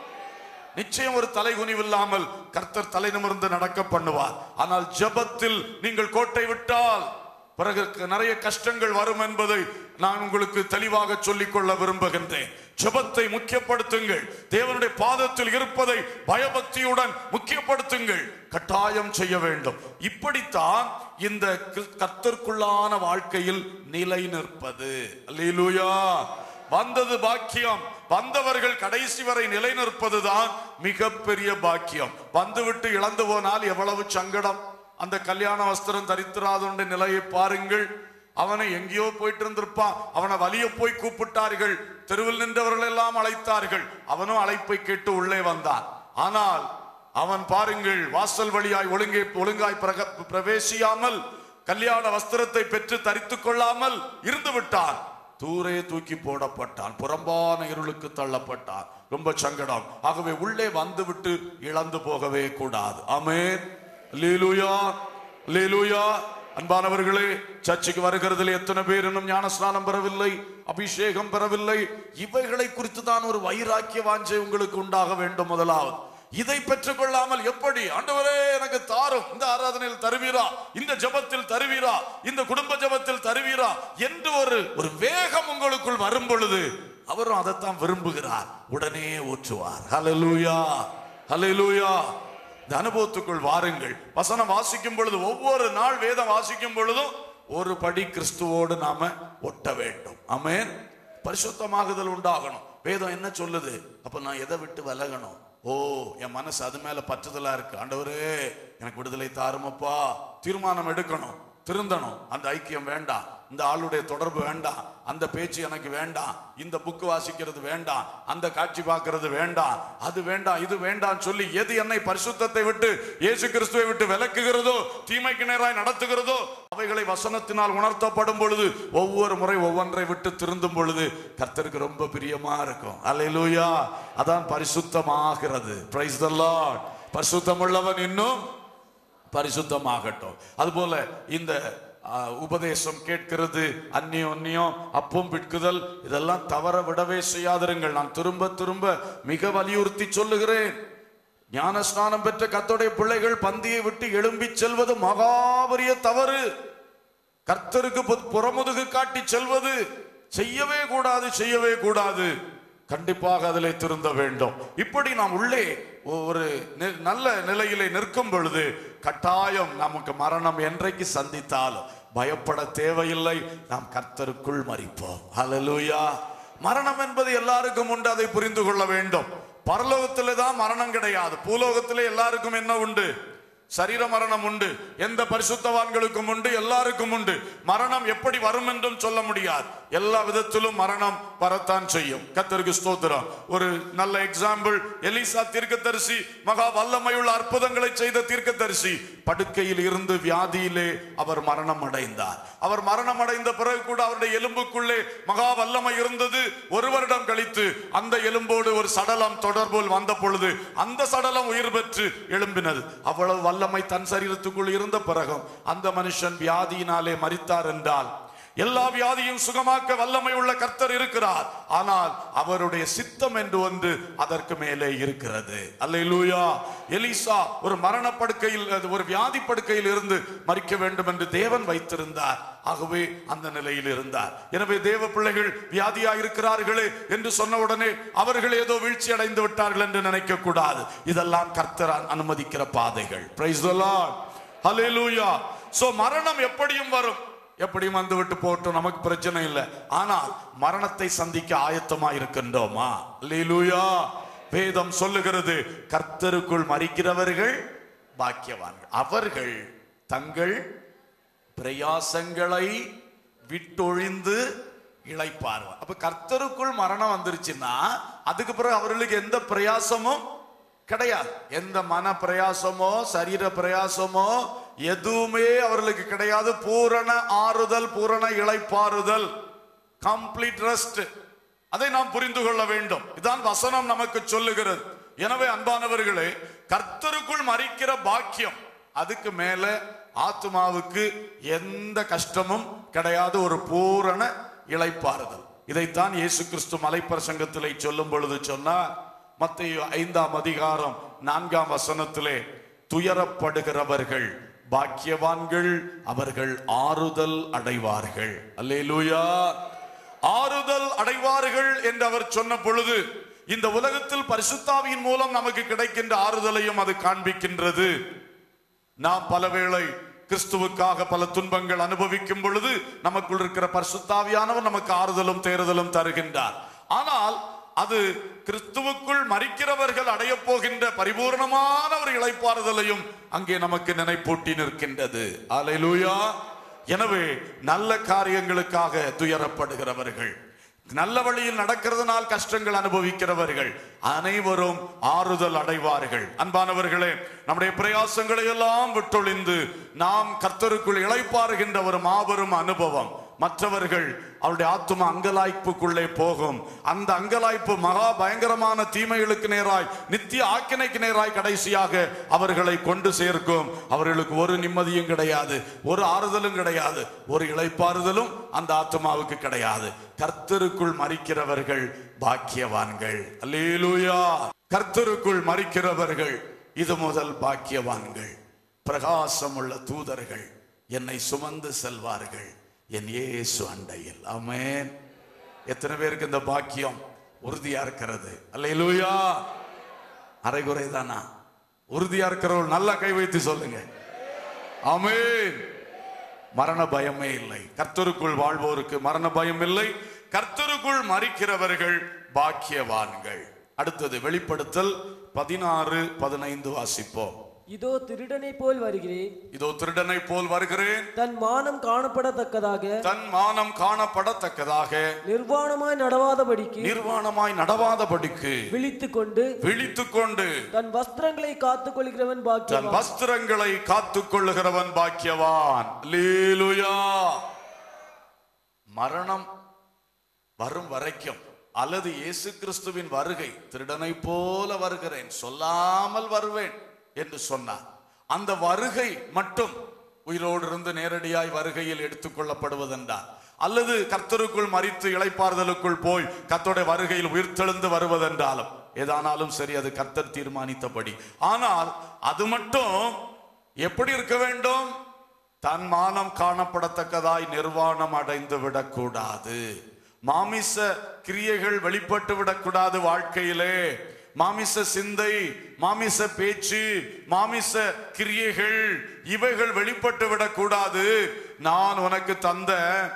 நிச்சயம் ஒரு தலை குனிவில்லாமல் கர்த்தர் தலை நிமிர்ந்து நடக்க பண்ணுவார் ஆனால் ஜெபத்தில் நீங்கள் கோட்டை விட்டால் பிறகு க- நிறைய கஷ்டங்கள் வரும் என்பதை நான் உங்களுக்கு தெளிவாக சொல்லிக் கொள்ள விரும்புகின்றேன் ஜெபத்தை முக்கியப்படுத்துங்கள் தேவனுடைய பாதத்தில் இருப்பதை பயபக்தியுடன் முக்கியப்படுத்துங்கள் கட்டாயம் செய்ய வேண்டும் இப்படித்தான் இந்த கிறிஸ்- கர்த்தருக்குள்ளான வாழ்க்கையில் நிலை நிற்பது அல்லேலூயா வந்தது பாக்கியம் வந்தவர்கள் கடைசி வரை நிலைநிற்பதுதான் மிகப்பெரிய பாக்கியம் வந்துவிட்டு இழந்து போனால் எவ்வளவு சங்கடம் அந்த கல்யாண வஸ்திரம் தரித்திராதவனுடைய நிலையை பாருங்கள் அவனை எங்கேயோ போயிட்டு இருந்திருப்பான் அவனை வலிய போய் கூப்பிட்டார்கள் தெருவில் நின்றவர்கள் எல்லாம் அழைத்தார்கள் அவனும் அழைப்பை கேட்டு உள்ளே வந்தான் ஆனால் அவன் பாருங்கள் வாசல் வழியாய் ஒழுங்கை ஒழுங்காய் பிரக- பிரவேசியாமல் கல்யாண வஸ்திரத்தை பெற்று தரித்துக் கொள்ளாமல் இருந்து விட்டான் தூரே தூக்கி போடப்பட்டான் புறம்பான இருளுக்கு தள்ளப்பட்டான் ரொம்ப சங்கடம் ஆகவே உள்ளே வந்துவிட்டு இழந்து போகவே கூடாது ஆமென் லீலுயா லீலுயா அன்பானவர்களே சர்ச்சுக்கு வருகிறதுல எத்தனை பேர் இன்னும் ஞானஸ்நானம் பெறவில்லை அபிஷேகம் பெறவில்லை இவைகளை குறித்து தான் ஒரு வைராக்கிய வாஞ்சை உங்களுக்கு உண்டாக வேண்டும் முதலாவது இதை பெற்றுக்கொள்ளாமல் எப்படி ஆண்டவரே எனக்கு தாரும் இந்த ஆராதனையில் தருவீரா இந்த ஜெபத்தில் தருவீரா இந்த குடும்ப ஜெபத்தில் தருவீரா என்று ஒரு ஒரு வேகம் உங்களுக்குள் வரும் பொழுது அவரும் அதைத்தான் விரும்புகிறார் உடனே ஊற்றுவார் ஹalleluya ஹalleluya இந்த அனுபவத்துக்குள் வாருங்கள் வசனம் வாசிக்கும் பொழுது ஒவ்வொரு நாள் வேதம் வாசிக்கும் பொழுதும் ஒரு படி கிறிஸ்துவோடு நாம ஒட்ட வேண்டும் ஆமென் பரிசுத்தமாகுதல் உண்டாகணும் வேதம் என்ன சொல்லுது அப்ப நான் எதை விட்டு விலகணும் ஓ என் மனசு அது மேல பற்றுதலா இருக்கு ஆண்டவரே எனக்கு விடுதலை தாருமப்பா தீர்மானம் எடுக்கணும் திருந்தணும் அந்த ஐக்கியம் வேண்டாம் இந்த ஆளுடைய தொடர்பு வேண்டாம் அந்த பேச்சு எனக்கு வேண்டாம் இந்த புக்கு வாசிக்கிறது வேண்டாம் அந்த காட்சி பார்க்கிறது வேண்டாம் அது வேண்டாம் இது வேண்டாம் சொல்லி எது என்னை பரிசுத்தத்தை விட்டு இயேசு கிறிஸ்துவை விட்டு விலக்குகிறதோ தீமைக்கு நேராய் நடத்துகிறதோ அவைகளை வசனத்தினால் உணர்த்தப்படும் பொழுது ஒவ்வொரு முறை ஒவ்வொன்றை விட்டு திருந்தும் பொழுது கர்த்தருக்கு ரொம்ப பிரியமா இருக்கும் அல்லேலூயா அதான் பரிசுத்தமாகிறது பிரைஸ் த லார்ட் பரிசுத்தம் உள்ளவன் இன்னும் பரிசுத்தமாகட்டும் அதுபோல இந்த ஆ, உபதேசம் கேட்கிறது அந்நியம் அப்பம் பிட்குதல் இதெல்லாம் தவற விடவே செய்யாதிருங்கள் நான் திரும்ப திரும்ப மிக வலியுறுத்தி சொல்லுகிறேன் ஞான ஸ்நானம் பெற்ற கத்தோடைய பிள்ளைகள் பந்தியை விட்டு எழும்பிச் செல்வது மகாபரிய தவறு கர்த்தருக்கு பு- புறமுதுகு காட்டி செல்வது செய்யவே கூடாது செய்யவே கூடாது கண்டிப்பாக அதிலே திருந்த வேண்டும் இப்படி நாம் உள்ளே ஒரு நி- நல்ல நிலையிலே நிற்கும் பொழுது கட்டாயம் நமக்கு மரணம் என்றைக்கு சந்தித்தாலும் பயப்பட தேவையில்லை நாம் கர்த்தருக்குள் மறிப்போம் ஹalleluya மரணம் என்பது எல்லாருக்கும் உண்டு அதை புரிந்து கொள்ள வேண்டும் பரலோகத்திலே தான் மரணம் கிடையாது பூலோகத்திலே எல்லாருக்கும் என்ன உண்டு சரீர மரணம் உண்டு எந்த பரிசுத்தவான்களுக்கும் உண்டு எல்லாருக்கும் உண்டு மரணம் எப்படி வரும் என்றும் சொல்ல முடியாது எல்லா விதத்திலும் மரணம் வரத்தான் செய்யும் கத்தருக்கு ஸ்தோத்திரம் ஒரு நல்ல எக்ஸாம்பிள் எலிசா தீர்க்கதரிசி மகா வல்லமையுள்ள அற்புதங்களை செய்த தீர்க்கதரிசி படுக்கையில் இருந்து வியாதியிலே அவர் மரணம் அடைந்தார் அவர் மரணம் அடைந்த பிறகு கூட அவருடைய எலும்புக்குள்ளே மகா வல்லமை இருந்தது ஒரு வருடம் கழித்து அந்த எலும்போடு ஒரு சடலம் தொடர்போல் வந்த பொழுது அந்த சடலம் உயிர் பெற்று எழும்பினது அவ்வளவு வல்லமை தன் சரீரத்துக்குள் இருந்த பிறகும் அந்த மனுஷன் வியாதியினாலே மரித்தார் என்றால் எல்லா வியாதியும் சுகமாக்க வல்லமை உள்ள கர்த்தர் இருக்கிறார் ஆனால் அவருடைய சித்தம் என்று ஒன்று அதற்கு மேலே இருக்கிறது அல்லேலூயா எலிசா ஒரு மரணப்படுக்கையில் அது ஒரு வியாதி படுக்கையில் இருந்து மறிக்க வேண்டும் என்று தேவன் வைத்திருந்தார் ஆகவே அந்த நிலையில் இருந்தார் எனவே தேவ பிள்ளைகள் வியாதியா இருக்கிறார்களே என்று சொன்ன உடனே அவர்கள் ஏதோ வீழ்ச்சி அடைந்து விட்டார்கள் என்று நினைக்க கூடாது இதெல்லாம் கர்த்தர் அனுமதிக்கிற பாதைகள் பிரைஸ் தி லார்ட் ஹalleluya சோ மரணம் எப்படியும் வரும் எப்படியும் வந்து விட்டு போட்டும் நமக்கு பிரச்சனை இல்லை ஆனால் மரணத்தை சந்திக்க ஆயத்தமா இருக்கின்றோமா அல்லேலூயா வேதம் சொல்லுகிறது கர்த்தருக்குள் மறிக்கிறவர்கள் பாக்கியவான்கள் அவர்கள் தங்கள் பிரயாசங்களை விட்டொழிந்து இளைப்பார்கள் அப்ப கர்த்தருக்குள் மரணம் வந்துருச்சுன்னா அதுக்கு பிறகு அவர்களுக்கு எந்த பிரயாசமும் கிடையாது எந்த மன பிரயாசமோ சரீர பிரயாசமோ எதுவுமே அவர்களுக்கு கிடையாது பூரண ஆறுதல் பூரண இளைப்பாறுதல் கம்ப்ளீட் ரெஸ்ட் அதை நாம் புரிந்து கொள்ள வேண்டும் இதான் வசனம் நமக்கு சொல்லுகிறது எனவே அன்பானவர்களே கர்த்தருக்குள் மறிக்கிற பாக்கியம் அதுக்கு மேல ஆத்மாவுக்கு எந்த கஷ்டமும் கிடையாது ஒரு பூரண இளைப்பாறுதல் இதைத்தான் இயேசு கிறிஸ்து மலைப்பிரசங்கத்திலே சொல்லும் பொழுது சொன்னார் மத்திய ஐந்தாம் அதிகாரம் நான்காம் வசனத்திலே துயரப்படுகிறவர்கள் பாக்கியவான்கள் அவர்கள் ஆறுதல் அடைவார்கள் அல்லேலூயா ஆறுதல் அடைவார்கள் என்று அவர் சொன்ன பொழுது இந்த உலகத்தில் பரிசுத்தாவியின் மூலம் நமக்கு கிடைக்கின்ற ஆறுதலையும் அது காண்பிக்கின்றது நாம் பலவேளை கிறிஸ்துவுக்காக பல துன்பங்கள் அனுபவிக்கும் பொழுது நமக்குள் இருக்கிற பரிசுத்தாவியானவர் நமக்கு ஆறுதலும் தேறுதலும் தருகின்றார் ஆனால் அது கிறிஸ்துவுக்குள் மறிக்கிறவர்கள் அடையப் போகின்ற பரிபூர்ணமான ஒரு இளைப்பாறுதலையும் அங்கே நமக்கு நினைப்பூட்டி நிற்கின்றது அல்லேலூயா எனவே நல்ல காரியங்களுக்காக துயரப்படுகிறவர்கள் நல்ல வழியில் நடக்கிறதுனால் கஷ்டங்கள் அனுபவிக்கிறவர்கள் அனைவரும் ஆறுதல் அடைவார்கள் அன்பானவர்களே நம்முடைய பிரயாசங்களை எல்லாம் விட்டொழிந்து நாம் கர்த்தருக்குள் இளைப்பாறுகின்ற ஒரு மாபெரும் அனுபவம் மற்றவர்கள் அவருடைய ஆத்தும அங்கலாய்ப்புக்குள்ளே போகும் அந்த அங்கலாய்ப்பு மகா பயங்கரமான தீமைகளுக்கு நேராய் நித்திய ஆக்கினைக்கு நேராய் கடைசியாக அவர்களை கொண்டு சேர்க்கும் அவர்களுக்கு ஒரு நிம்மதியும் கிடையாது ஒரு ஆறுதலும் கிடையாது ஒரு இளைப்பாறுதலும் அந்த ஆத்மாவுக்கு கிடையாது கர்த்தருக்குள் மறிக்கிறவர்கள் பாக்கியவான்கள் அல்லேலூயா கர்த்தருக்குள் மறிக்கிறவர்கள் இது முதல் பாக்கியவான்கள் பிரகாசமுள்ள தூதர்கள் என்னை சுமந்து செல்வார்கள் என் இயேசு அண்டையில் ஆமென் எத்தனை பேருக்கு இந்த பாக்கியம் உறுதியா இருக்கிறது அல்லேலூயா அரைகுறை தானா உறுதியா இருக்கிறவர்கள் நல்லா கை வைத்து சொல்லுங்க ஆமென் மரண பயமே இல்லை கர்த்தருக்குள் வாழ்வோருக்கு மரண பயம் இல்லை கர்த்தருக்குள் மறிக்கிறவர்கள் பாக்கியவான்கள் அடுத்தது வெளிப்படுத்தல் பதினாறு பதினைந்து வாசிப்போம் இதோ திருடனை போல் வருகிறேன் இதோ திருடனை போல் வருகிறேன் தன் மானம் காணப்படத்தக்கதாக தன் மானம் காணப்படத்தக்கதாக நிர்வாணமாய் நடவாதபடிக்கு நிர்வாணமாய் நடவாதபடிக்கு விழித்துக் கொண்டு விழித்துக் கொண்டு தன் வஸ்திரங்களை காத்துக் கொள்கிறவன் தன் பாக்கியவான் வஸ்திரங்களை காத்துக் கொள்ளுகிறவன் பாக்கியவான் அல்லேலூயா மரணம் வரும் வரைக்கும் அல்லது இயேசு கிறிஸ்துவின் வருகை திருடனை போல வருகிறேன் சொல்லாமல் வருவேன் என்று சொன்னார் அந்த வருகை மட்டும் உயிரோடு இருந்து நேரடியாய் வருகையில் எடுத்துக்கொள்ளப்படுவதென்றார் அல்லது கர்த்தருக்குள் மறித்து இளைப்பாறுதலுக்குள் போய் கர்த்தருடைய வருகையில் உயிர்த்தெழுந்து வருவதென்றாலும் ஏதானாலும் சரி அது கர்த்தர் தீர்மானித்தபடி ஆனால் அது மட்டும் எப்படி இருக்க வேண்டும் தன் மானம் காணப்படத்தக்கதாய் நிர்வாணம் அடைந்து விடக்கூடாது மாமிச கிரியைகள் வெளிப்பட்டு விடக்கூடாது வாழ்க்கையிலே மாமிச சிந்தை மாமிச பேச்சு மாமிச கிரியைகள் இவைகள் வெளிப்பட்டு விடக்கூடாது நான் உனக்கு தந்த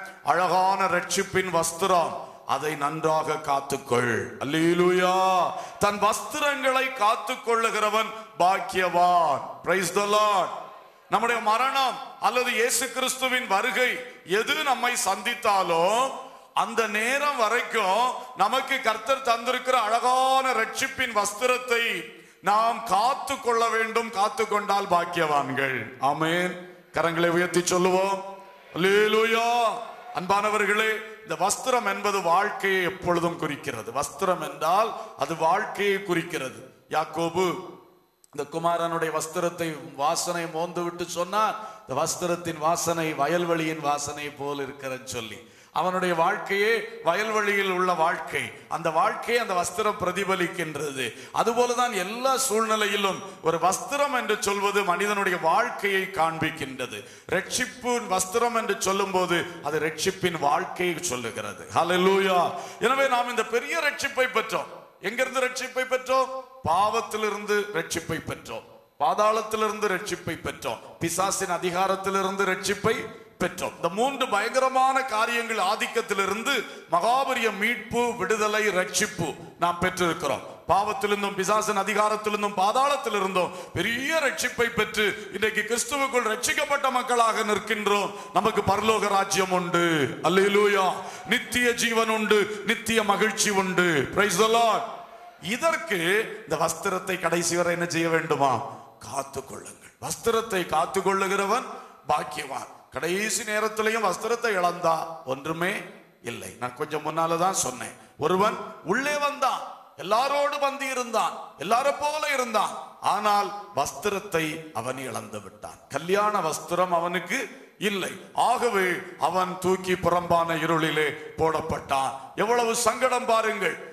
அழகான ரட்சிப்பின் வஸ்திரம் அதை நன்றாக காத்துக்கொள் அல்லேலூயா தன் வஸ்திரங்களை காத்துக் கொள்ளுகிறவன் பாக்கியவான் பிரைஸ் த லார்ட் நம்முடைய மரணம் அல்லது இயேசு கிறிஸ்துவின் வருகை எது நம்மை சந்தித்தாலும் அந்த நேரம் வரைக்கும் நமக்கு கர்த்தர் தந்திருக்கிற அழகான ரட்சிப்பின் வஸ்திரத்தை நாம் காத்து கொள்ள வேண்டும் காத்து கொண்டால் பாக்கியவான்கள் ஆமென் கரங்களை உயர்த்தி சொல்லுவோம் அல்லேலூயா அன்பானவர்களே இந்த வஸ்திரம் என்பது வாழ்க்கையை எப்பொழுதும் குறிக்கிறது வஸ்திரம் என்றால் அது வாழ்க்கையை குறிக்கிறது யாக்கோபு இந்த குமாரனுடைய வஸ்திரத்தை வாசனை மோந்து விட்டு சொன்னார் இந்த வஸ்திரத்தின் வாசனை வயல்வெளியின் வாசனை போல் இருக்கிறன்னு சொல்லி அவனுடைய வாழ்க்கையே வயல்வெளியில் உள்ள வாழ்க்கை அந்த வாழ்க்கையை அந்த வஸ்திரம் பிரதிபலிக்கின்றது அதுபோலதான் எல்லா சூழ்நிலையிலும் ஒரு வஸ்திரம் என்று சொல்வது மனிதனுடைய வாழ்க்கையை காண்பிக்கின்றது ரட்சிப்பு வஸ்திரம் என்று சொல்லும்போது அது ரட்சிப்பின் வாழ்க்கையை சொல்லுகிறது ஹalleluya எனவே நாம் இந்த பெரிய ரட்சிப்பை பெற்றோம் எங்கிருந்து ரட்சிப்பை பெற்றோம் பாவத்திலிருந்து ரட்சிப்பை பெற்றோம் பாதாளத்திலிருந்து ரட்சிப்பை பெற்றோம் பிசாசின் அதிகாரத்திலிருந்து ரட்சிப்பை பெற்றோம் இந்த மூன்று பயங்கரமான காரியங்கள் ஆதிக்கத்திலிருந்து மகாபரிய மீட்பு விடுதலை ரட்சிப்பு நாம் பெற்றிருக்கிறோம் பாவத்திலிருந்தும் பிசாசின் அதிகாரத்திலிருந்தும் பாதாளத்திலிருந்தும் பெரிய ரட்சிப்பை பெற்று இன்றைக்கு கிறிஸ்துவுக்குள் ரட்சிக்கப்பட்ட மக்களாக நிற்கின்றோம் நமக்கு பரலோக ராஜ்யம் உண்டு அல்லேலூயா நித்திய ஜீவன் உண்டு நித்திய மகிழ்ச்சி உண்டு பிரைஸ் தி லார்ட் இதற்கு இந்த வஸ்திரத்தை கடைசி வரை என்ன செய்ய வேண்டுமா காத்து கொள்ளுங்கள் வஸ்திரத்தை காத்து கொள்ளுகிறவன் பாக்கியவான் கடைசி நேரத்திலையும் வஸ்திரத்தை இழந்தா ஒன்றுமே இல்லை நான் கொஞ்சம் முன்னால தான் சொன்னேன் ஒருவன் உள்ளே வந்தான் எல்லாரோடு வந்து இருந்தான் எல்லார போல இருந்தான் ஆனால் வஸ்திரத்தை அவன் இழந்து விட்டான் கல்யாண வஸ்திரம் அவனுக்கு இல்லை ஆகவே அவன் தூக்கி புறம்பான இருளிலே போடப்பட்டான் எவ்வளவு சங்கடம் பாருங்கள்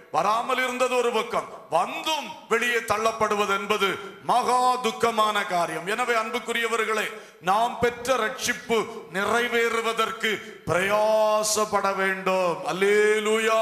வராமல் இருந்தது ஒரு பக்கம் வந்தும் வெளியே தள்ளப்படுவது என்பது மகா துக்கமான காரியம் எனவே அன்புக்குரியவர்களே நாம் பெற்ற ரட்சிப்பு நிறைவேறுவதற்கு பிரயாசப்பட வேண்டும் அல்லேலூயா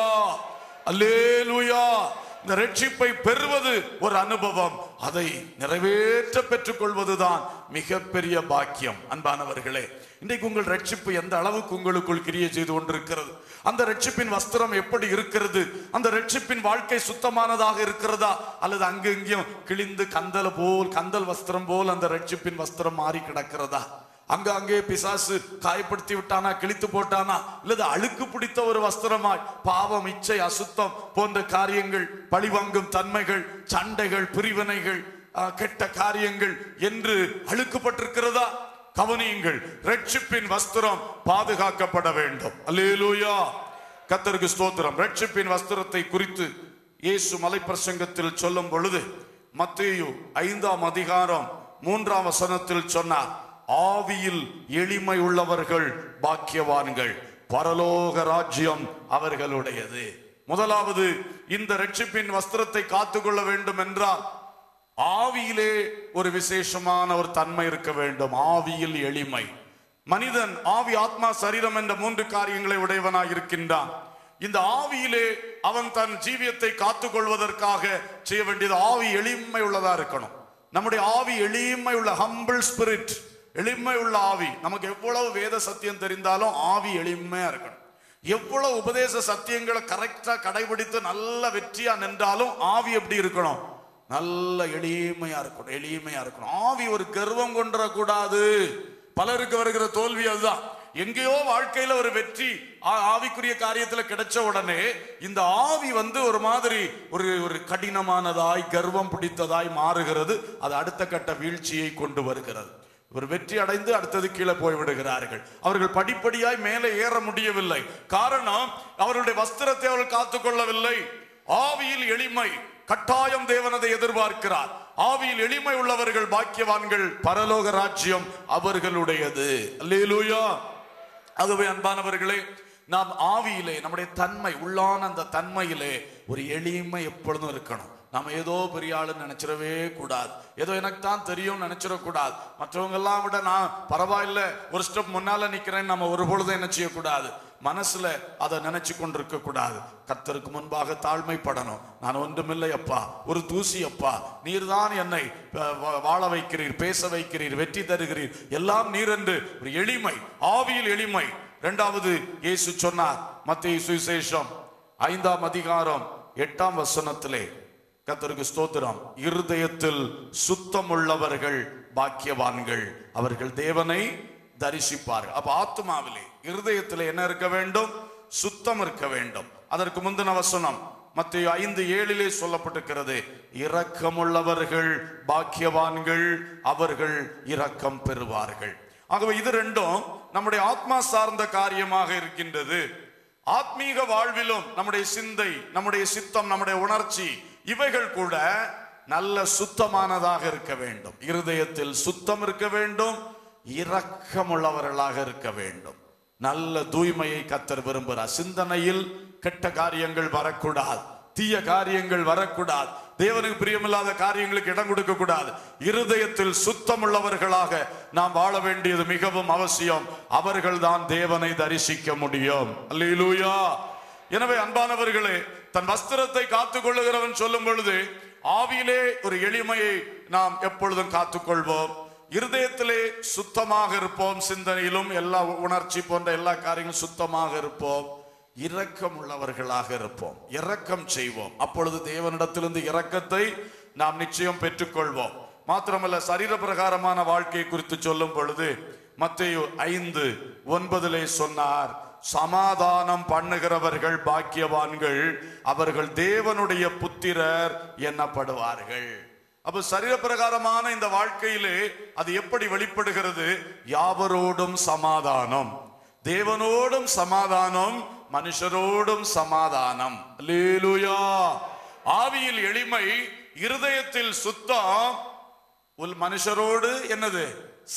அல்லேலூயா இந்த ரட்சிப்பை பெறுவது ஒரு அனுபவம் அதை நிறைவேற்ற பெற்றுக் கொள்வதுதான் மிகப்பெரிய பாக்கியம் அன்பானவர்களே இன்றைக்கு உங்கள் ரட்சிப்பு எந்த அளவுக்கு உங்களுக்குள் கிரியை செய்து கொண்டிருக்கிறது அந்த ரட்சிப்பின் வஸ்திரம் எப்படி இருக்கிறது அந்த ரட்சிப்பின் வாழ்க்கை சுத்தமானதாக இருக்கிறதா அல்லது அங்கு இங்கேயும் கிழிந்து கந்தல போல் கந்தல் வஸ்திரம் போல் அந்த ரட்சிப்பின் வஸ்திரம் மாறி கிடக்கிறதா அங்க அங்கே பிசாசு காயப்படுத்தி விட்டானா கிழித்து போட்டானா இல்லது அழுக்கு பிடித்த ஒரு வஸ்திரமாய் பாவம் இச்சை அசுத்தம் போன்ற காரியங்கள் பழிவாங்கும் தன்மைகள் சண்டைகள் பிரிவினைகள் ஆஹ், கெட்ட காரியங்கள் என்று அழுக்கப்பட்டிருக்கிறதா கவனியுங்கள் ரட்சிப்பின் வஸ்திரம் பாதுகாக்கப்பட வேண்டும் அல்லேலூயா கத்தருக்கு ஸ்தோத்திரம் ரட்சிப்பின் வஸ்திரத்தை குறித்து இயேசு மலைப்பிரசங்கத்தில் சொல்லும் பொழுது மத்தேயு ஐந்தாம் அதிகாரம் மூன்றாம் வசனத்தில் சொன்னார் ஆவியில் எளிமை உள்ளவர்கள் பாக்கியவான்கள் பரலோக ராஜ்யம் அவர்களுடையது முதலாவது இந்த ரட்சிப்பின் வஸ்திரத்தை காத்துக்கொள்ள வேண்டும் என்றால் ஆவியிலே ஒரு விசேஷமான ஒரு தன்மை இருக்க வேண்டும் ஆவியில் எளிமை மனிதன் ஆவி ஆத்மா சரீரம் என்ற மூன்று காரியங்களை உடையவனாய் இருக்கின்றான் இந்த ஆவியிலே அவன் தன் ஜீவியத்தை காத்துக் கொள்வதற்காக செய்ய வேண்டியது ஆவி எளிமை உள்ளதா இருக்கணும் நம்முடைய ஆவி எளிமை உள்ள ஹம்பிள் ஸ்பிரிட் எளிமை உள்ள ஆவி நமக்கு எவ்வளவு வேத சத்தியம் தெரிந்தாலும் ஆவி எளிமையா இருக்கணும் எவ்வளவு உபதேச சத்தியங்களை கரெக்டா கடைபிடித்து நல்ல வெற்றியா நின்றாலும் ஆவி எப்படி இருக்கணும் நல்ல எளிமையா இருக்கணும் எளிமையா இருக்கணும் ஆவி ஒரு கர்வம் கொண்டுற கூடாது பலருக்கு வருகிற தோல்வி அதுதான் எங்கேயோ வாழ்க்கையில ஒரு வெற்றி ஆ- ஆவிக்குரிய காரியத்துல கிடைச்ச உடனே இந்த ஆவி வந்து ஒரு மாதிரி ஒரு ஒரு கடினமானதாய் கர்வம் பிடித்ததாய் மாறுகிறது அது அடுத்த கட்ட வீழ்ச்சியை கொண்டு வருகிறது ஒரு வெற்றி அடைந்து அடுத்தது கீழே போய் விடுகிறார்கள் அவர்கள் படிப்படியாய் மேலே ஏற முடியவில்லை காரணம் அவர்களுடைய வஸ்திரத்தை அவர்கள் காத்துக்கொள்ளவில்லை ஆவியில் எளிமை கட்டாயம் தேவனதை எதிர்பார்க்கிறார் ஆவியில் எளிமை உள்ளவர்கள் பாக்கியவான்கள் பரலோக ராஜ்யம் அவர்களுடையது அல்லேலூயா ஆகவே அன்பானவர்களே நாம் ஆவியிலே நம்முடைய தன்மை உள்ளான அந்த தன்மையிலே ஒரு எளிமை எப்பொழுதும் இருக்கணும் நாம ஏதோ பெரிய ஆளுன்னு நினைச்சிடவே கூடாது ஏதோ எனக்கு தான் தெரியும் நினைச்சிடக்கூடாது மற்றவங்க எல்லாம் விட நான் பரவாயில்ல ஒரு ஸ்டெப் முன்னால நிக்கிறேன் நம்ம ஒரு பொழுதும் என்ன செய்யக்கூடாது மனசுல அதை நினைச்சு கொண்டிருக்க கூடாது கர்த்தருக்கு முன்பாக தாழ்மைப்படணும் நான் ஒன்றுமில்லை அப்பா ஒரு தூசி அப்பா நீர்தான் என்னை அஹ், வா- வாழ வைக்கிறீர் பேச வைக்கிறீர் வெற்றி தருகிறீர் எல்லாம் நீர் என்று ஒரு எளிமை ஆவியில் எளிமை இரண்டாவது இயேசு சொன்னார் மத்திய சுவிசேஷம் ஐந்தாம் அதிகாரம் எட்டாம் வசனத்திலே கர்த்தருக்கு ஸ்தோத்திரம் இருதயத்தில் சுத்தம் உள்ளவர்கள் பாக்கியவான்கள் அவர்கள் தேவனை தரிசிப்பார்கள் அப்ப ஆத்மாவிலே இருதயத்தில் என்ன இருக்க வேண்டும் சுத்தம் இருக்க வேண்டும் அதற்கு முந்தின வசனம் மத்திய ஐந்து ஏழிலே சொல்லப்பட்டிருக்கிறது இரக்கமுள்ளவர்கள் பாக்கியவான்கள் அவர்கள் இரக்கம் பெறுவார்கள் ஆகவே இது ரெண்டும் நம்முடைய ஆத்மா சார்ந்த காரியமாக இருக்கின்றது ஆத்மீக வாழ்விலும் நம்முடைய சிந்தை நம்முடைய சித்தம் நம்முடைய உணர்ச்சி இவைகள் கூட நல்ல சுத்தமானதாக இருக்க வேண்டும் இருதயத்தில் சுத்தம் இருக்க வேண்டும் இரக்கமுள்ளவர்களாக இருக்க வேண்டும் நல்ல தூய்மையை கத்தர் விரும்புகிறார் சிந்தனையில் கெட்ட காரியங்கள் வரக்கூடாது தீய காரியங்கள் வரக்கூடாது தேவனுக்கு பிரியமில்லாத காரியங்களுக்கு இடம் கொடுக்க கூடாது இருதயத்தில் சுத்தம் உள்ளவர்களாக நாம் வாழ வேண்டியது மிகவும் அவசியம் அவர்கள் தான் தேவனை தரிசிக்க முடியும் அல்லேலூயா எனவே அன்பானவர்களே தன் வஸ்திரத்தை காத்துக் கொள்ளுகிறவன் சொல்லும் பொழுது ஆவியிலே ஒரு எளிமையை நாம் எப்பொழுதும் காத்துக்கொள்வோம் இருதயத்திலே சுத்தமாக இருப்போம் சிந்தனையிலும் எல்லா உணர்ச்சி போன்ற எல்லா காரியங்களும் சுத்தமாக இருப்போம் இரக்கம் உள்ளவர்களாக இருப்போம் இரக்கம் செய்வோம் அப்பொழுது தேவனிடத்திலிருந்து இரக்கத்தை நாம் நிச்சயம் பெற்றுக்கொள்வோம் மாத்திரமல்ல சரீர பிரகாரமான வாழ்க்கை குறித்து சொல்லும் பொழுது மத்தேயு ஐந்து ஒன்பதிலே சொன்னார் சமாதானம் பண்ணுகிறவர்கள் பாக்கியவான்கள் அவர்கள் தேவனுடைய புத்திரர் எண்ணப்படுவார்கள் அப்ப சரீர பிரகாரமான இந்த வாழ்க்கையிலே அது எப்படி வெளிப்படுகிறது யாவரோடும் சமாதானம் தேவனோடும் சமாதானம் மனுஷரோடும் சமாதானம் அல்லேலூயா ஆவியில் எளிமை இருதயத்தில் சுத்தம் உள் மனுஷரோடு என்னது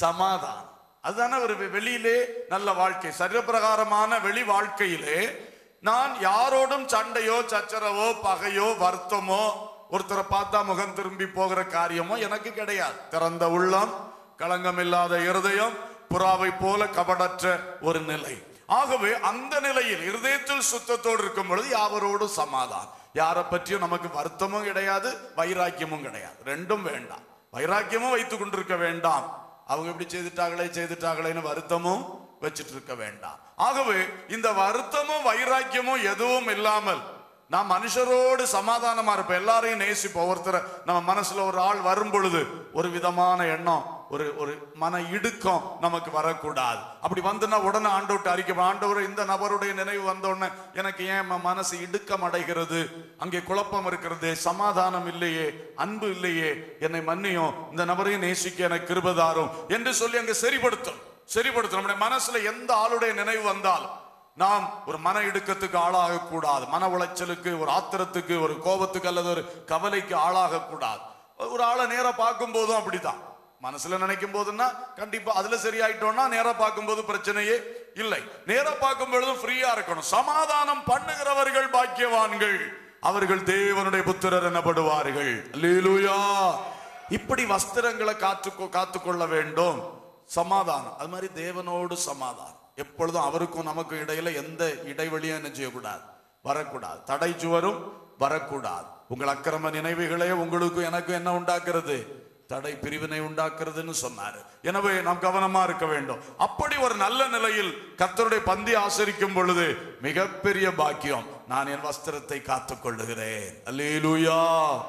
சமாதானம் அதுதானே ஒரு வெ- வெளியிலே நல்ல வாழ்க்கை சரீரப்பிரகாரமான வெளி வாழ்க்கையிலே நான் யாரோடும் சண்டையோ சச்சரவோ பகையோ வருத்தமோ ஒருத்தரை பார்த்தா முகம் திரும்பி போகிற காரியமோ எனக்கு கிடையாது திறந்த உள்ளம் களங்கமில்லாத இருதயம் புறாவை போல கபடற்ற ஒரு நிலை ஆகவே அந்த நிலையில் இருதயத்தில் சுத்தத்தோடு இருக்கும் பொழுது யாவரோடும் சமாதானம் யாரை பற்றியும் நமக்கு வருத்தமும் கிடையாது வைராக்கியமும் கிடையாது ரெண்டும் வேண்டாம் வைராக்கியமும் வைத்துக் கொண்டிருக்க வேண்டாம் அவங்க இப்படி செய்துட்டாங்களே செய்துட்டாங்களேன்னு வருத்தமும் வச்சிட்டு இருக்க வேண்டாம் ஆகவே இந்த வருத்தமும் வைராக்கியமும் எதுவும் இல்லாமல் நான் மனுஷரோடு சமாதானமா இருப்பேன் எல்லாரையும் நேசிப்போம் ஒருத்தர் நம்ம மனசுல ஒரு ஆள் வரும் பொழுது ஒரு விதமான எண்ணம் ஒரு ஒரு மன இடுக்கம் நமக்கு வரக்கூடாது அப்படி வந்துன்னா உடனே ஆண்டவர்கிட்ட அறிக்கை ஆண்டவர் இந்த நபருடைய நினைவு வந்த உடனே எனக்கு ஏன் ம- மனசு இடுக்கம் அடைகிறது அங்கே குழப்பம் இருக்கிறது சமாதானம் இல்லையே அன்பு இல்லையே என்னை மன்னியும் இந்த நபரையும் நேசிக்க எனக்கு கிருபதாரும் என்று சொல்லி அங்கே சரிப்படுத்தும் சரிப்படுத்தும் நம்முடைய மனசுல எந்த ஆளுடைய நினைவு வந்தாலும் நாம் ஒரு மன இடுக்கத்துக்கு ஆளாக கூடாது மன உளைச்சலுக்கு ஒரு ஆத்திரத்துக்கு ஒரு கோபத்துக்கு அல்லது ஒரு கவலைக்கு ஆளாக கூடாது ஒரு ஆளை நேரா பார்க்கும் போதும் அப்படிதான் மனசுல நினைக்கும் போதுன்னா கண்டிப்பா அதுல சரியாயிட்டோம்னா நேரா பார்க்கும்போது பிரச்சனையே இல்லை நேரா பார்க்கும் பொழுதும் ஃப்ரீயா இருக்கணும் சமாதானம் பண்ணுகிறவர்கள் பாக்கியவான்கள் அவர்கள் தேவனுடைய புத்திரர் எனப்படுவார்கள் அல்லேலூயா இப்படி வஸ்திரங்களை காத்து காத்துக்கொள்ள வேண்டும் சமாதானம் அது மாதிரி தேவனோடு சமாதானம் எப்பொழுதும் அவருக்கும் நமக்கும் இடையில எந்த இடைவெளியும் என்ன செய்யக்கூடாது வரக்கூடாது தடை சுவரும் வரக்கூடாது உங்கள் அக்கிரம நினைவுகளே உங்களுக்கு எனக்கும் என்ன உண்டாக்குறது தடை பிரிவினை உண்டாக்குறதுன்னு சொன்னாரு எனவே நாம் கவனமா இருக்க வேண்டும் அப்படி ஒரு நல்ல நிலையில் கர்த்தருடைய பந்தி ஆசரிக்கும் பொழுது மிகப்பெரிய பாக்கியம் நான் என் வஸ்திரத்தை காத்துக் கொள்ளுகிறேன் அல்லேலூயா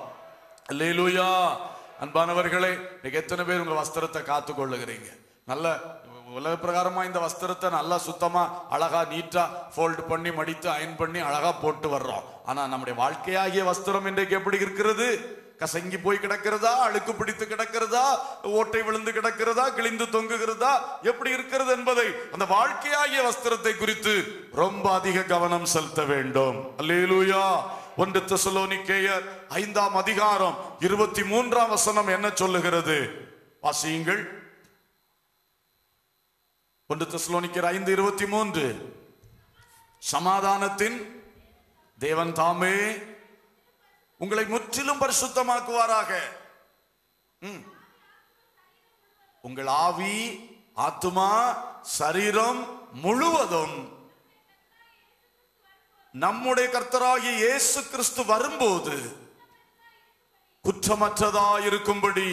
அல்லேலூயா அன்பானவர்களே நீங்க எத்தனை பேர் உங்க வஸ்திரத்தை காத்து கொள்ளுகிறீங்க நல்ல உலக பிரகாரமா இந்த வஸ்திரத்தை நல்லா சுத்தமா அழகா நீட்டா ஃபோல்ட் பண்ணி மடித்து அயன் பண்ணி அழகா போட்டு வர்றோம் ஆனா நம்முடைய வாழ்க்கையாகிய வஸ்திரம் இன்றைக்கு எப்படி இருக்கிறது கசங்கி போய் கிடக்கிறதா அழுக்கு பிடித்து கிடக்கிறதா ஓட்டை விழுந்து கிடக்கிறதா கிழிந்து தொங்குகிறதா எப்படி இருக்கிறது என்பதை அந்த வாழ்க்கையாகிய வஸ்திரத்தை குறித்து ரொம்ப அதிக கவனம் செலுத்த வேண்டும் அல்லேலூயா ஒன்று தெசலோனிக்கேயர் ஐந்தாம் அதிகாரம் இருபத்தி மூன்றாம் வசனம் என்ன சொல்லுகிறது வாசியுங்கள் ஒன்று தெசலோனிக்கேயர் ஐந்து இருபத்தி மூன்று சமாதானத்தின் தேவன் தாமே உங்களை முற்றிலும் பரிசுத்தமாக்குவாராக ம். உங்கள் ஆவி ஆத்துமா சரீரம் முழுவதும் நம்முடைய கர்த்தராகிய இயேசு கிறிஸ்து வரும்போது குற்றமற்றதா இருக்கும்படி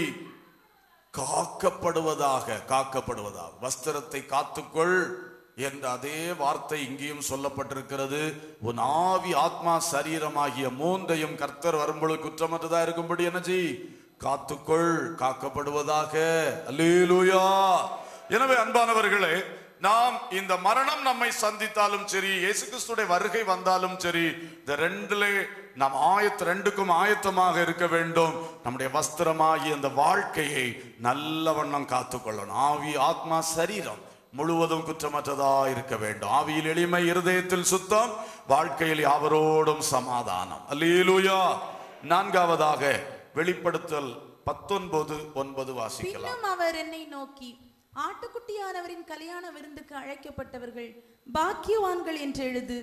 காக்கப்படுவதாக காக்கப்படுவதாக வஸ்திரத்தை காத்துக்கொள் என்ற அதே வார்த்தை இங்கேயும் சொல்லப்பட்டிருக்கிறது உன் ஆவி ஆத்மா சரீரமாகிய மூன்றையும் கர்த்தர் வரும்பொழுது குற்றமற்றதா இருக்கும்படி என்ன செய் காத்துக்கொள் காக்கப்படுவதாக அல்லேலூயா எனவே அன்பானவர்களே நாம் இந்த மரணம் நம்மை சந்தித்தாலும் சரி இயேசு கிறிஸ்துடைய வருகை வந்தாலும் சரி இந்த ரெண்டுலே நாம் ஆயத்த ரெண்டுக்கும் ஆயத்தமாக இருக்க வேண்டும் நம்முடைய வஸ்திரமாகிய அந்த வாழ்க்கையை நல்ல வண்ணம் காத்துக்கொள்ளணும் ஆவி ஆத்மா சரீரம் முழுவதும் குற்றமற்றதா இருக்க வேண்டும் ஆவியில் எளிமை இருதயத்தில் சுத்தம் வாழ்க்கையில் யாவரோடும் சமாதானம் அல்லேலூயா நான்காவதாக வெளிப்படுத்தல் பத்தொன்பது ஒன்பது வாசிக்கலாம் பின்னும் அவர் என்னை நோக்கி ஆட்டுக்குட்டியானவரின் கல்யாண விருந்துக்கு அழைக்கப்பட்டவர்கள் பாக்கியவான்கள் என்று எழுது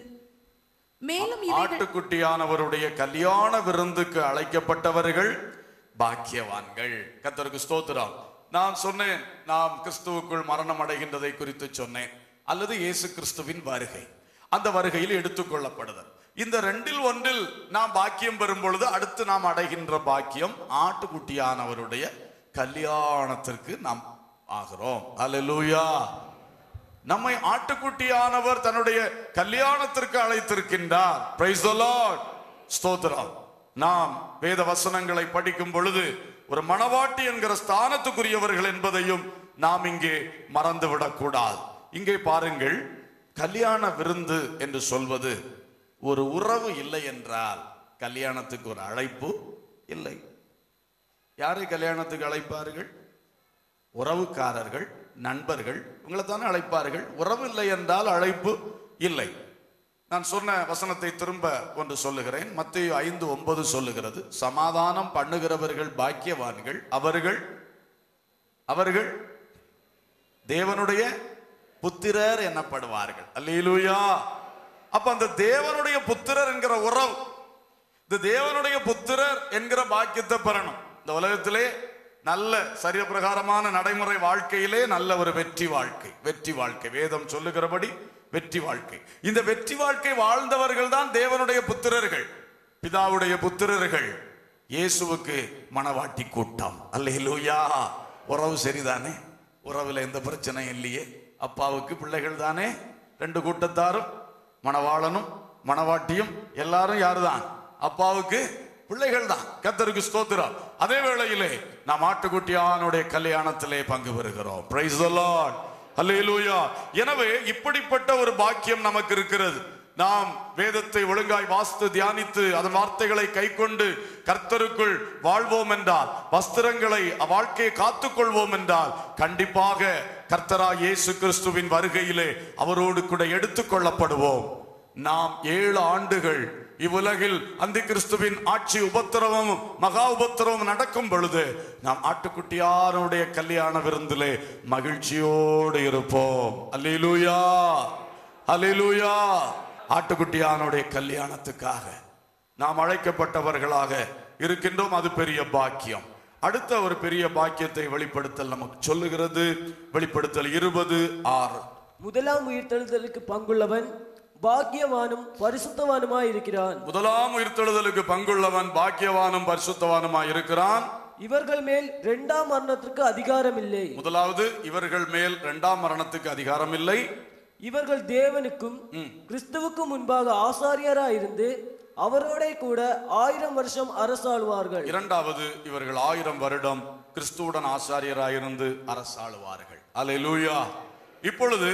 மேலும் இவைகள் ஆட்டுக்குட்டியானவருடைய கல்யாண விருந்துக்கு அழைக்கப்பட்டவர்கள் பாக்கியவான்கள் கர்த்தருக்கு ஸ்தோத்திரம் நான் சொன்னேன் நாம் கிறிஸ்துவுக்குள் மரணம் அடைகின்றதை குறித்து சொன்னேன் அல்லது இயேசு கிறிஸ்துவின் வருகை அந்த வருகையில் எடுத்துக்கொள்ளப்படுதல் இந்த ரெண்டில் ஒன்றில் நாம் பாக்கியம் பெறும் பொழுது அடுத்து நாம் அடைகின்ற பாக்கியம் ஆட்டுக்குட்டியானவருடைய கல்யாணத்திற்கு நாம் ஆகிறோம் அல்லேலூயா நம்மை ஆட்டுக்குட்டியானவர் தன்னுடைய கல்யாணத்திற்கு அழைத்திருக்கின்றார் பிரைஸ் தி லார்ட் ஸ்தோத்திரம் நாம் வேத வசனங்களை படிக்கும் பொழுது ஒரு மணவாட்டி என்கிற ஸ்தானத்துக்குரியவர்கள் என்பதையும் நாம் இங்கே மறந்துவிடக் கூடாது இங்கே பாருங்கள் கல்யாண விருந்து என்று சொல்வது ஒரு உறவு இல்லை என்றால் கல்யாணத்துக்கு ஒரு அழைப்பு இல்லை யாரை கல்யாணத்துக்கு அழைப்பார்கள் உறவுக்காரர்கள் நண்பர்கள் உங்களை தானே அழைப்பார்கள் உறவு இல்லை என்றால் அழைப்பு இல்லை நான் சொன்ன வசனத்தை திரும்ப ஒன்று சொல்லுகிறேன் மத்திய ஐந்து ஒன்பது சொல்லுகிறது சமாதானம் பண்ணுகிறவர்கள் பாக்கியவான்கள் அவர்கள் அவர்கள் தேவனுடைய புத்திரர் எனப்படுவார்கள் அல்லேலூயா அப்ப அந்த தேவனுடைய புத்திரர் என்கிற உறவு இந்த தேவனுடைய புத்திரர் என்கிற பாக்கியத்தை பெறணும் இந்த உலகத்திலே நல்ல சரியப்பிரகாரமான நடைமுறை வாழ்க்கையிலே நல்ல ஒரு வெற்றி வாழ்க்கை வெற்றி வாழ்க்கை வேதம் சொல்லுகிறபடி வெற்றி வாழ்க்கை இந்த வெற்றி வாழ்க்கை வாழ்ந்தவர்கள் தான் தேவனுடைய புத்திரர்கள் பிதாவுடைய புத்திரர்கள் இயேசுவுக்கு மணவாட்டி கூட்டம் அல்லேலூயா உறவு சரிதானே உறவுல எந்த பிரச்சனையும் இல்லையே அப்பாவுக்கு பிள்ளைகள் தானே ரெண்டு கூட்டத்தாரும் மணவாளனும் மணவாட்டியும் எல்லாரும் யாருதான் அப்பாவுக்கு பிள்ளைகள் தான் கத்தருக்கு ஸ்தோத்திரம் அதே வேளையிலே நாம் ஆட்டுக்குட்டியானுடைய கல்யாணத்திலே பங்கு பெறுகிறோம் பிரைஸ் தி லார்ட் அல்லேலூயா எனவே இப்படிப்பட்ட ஒரு பாக்கியம் நமக்கு இருக்கிறது நாம் வேதத்தை ஒழுங்காய் வாஸ்து தியானித்து அதன் வார்த்தைகளை கைக்கொண்டு கர்த்தருக்குள் வாழ்வோம் என்றால் வஸ்திரங்களை வாழ்க்கையை காத்துக்கொள்வோம் என்றால் கண்டிப்பாக கர்த்தரா இயேசு கிறிஸ்துவின் வருகையிலே அவரோடு கூட எடுத்துக் கொள்ளப்படுவோம் நாம் ஏழு ஆண்டுகள் இவ்வுலகில் அந்த கிறிஸ்துவின் ஆட்சி உபத்திரவம் மகா உபத்திரவம் நடக்கும் பொழுது நாம் ஆட்டுக்குட்டியாருடைய கல்யாண விருந்திலே மகிழ்ச்சியோடு இருப்போம் அல்லேலூயா அல்லேலூயா ஆட்டுக்குட்டியானுடைய கல்யாணத்துக்காக நாம் அழைக்கப்பட்டவர்களாக இருக்கின்றோம் அது பெரிய பாக்கியம் அடுத்த ஒரு பெரிய பாக்கியத்தை வெளிப்படுத்தல் நமக்கு சொல்லுகிறது வெளிப்படுத்தல் இருபது ஆறு முதலாம் உயிர்த்தெழுதலுக்கு பங்குள்ளவன் பாக்கியவானும் பரிசுத்தவானுமாய் இருக்கிறான் முதலாம் உயிர்த்தெழுதலுக்கு பங்குள்ளவன் பாக்கியவானும் பரிசுத்தவானுமாய் இருக்கிறான் இவர்கள் மேல் இரண்டாம் மரணத்திற்கு அதிகாரம் இல்லை முதலாவது இவர்கள் மேல் இரண்டாம் மரணத்துக்கு அதிகாரம் இல்லை இவர்கள் தேவனுக்கும் கிறிஸ்துவுக்கும் முன்பாக ஆசாரியராய் இருந்து அவரோட கூட ஆயிரம் வருஷம் அரசாளுவார்கள் இரண்டாவது இவர்கள் ஆயிரம் வருடம் கிறிஸ்துவுடன் ஆசாரியராயிருந்து அரசாளுவார்கள் அல்லேலூயா இப்பொழுது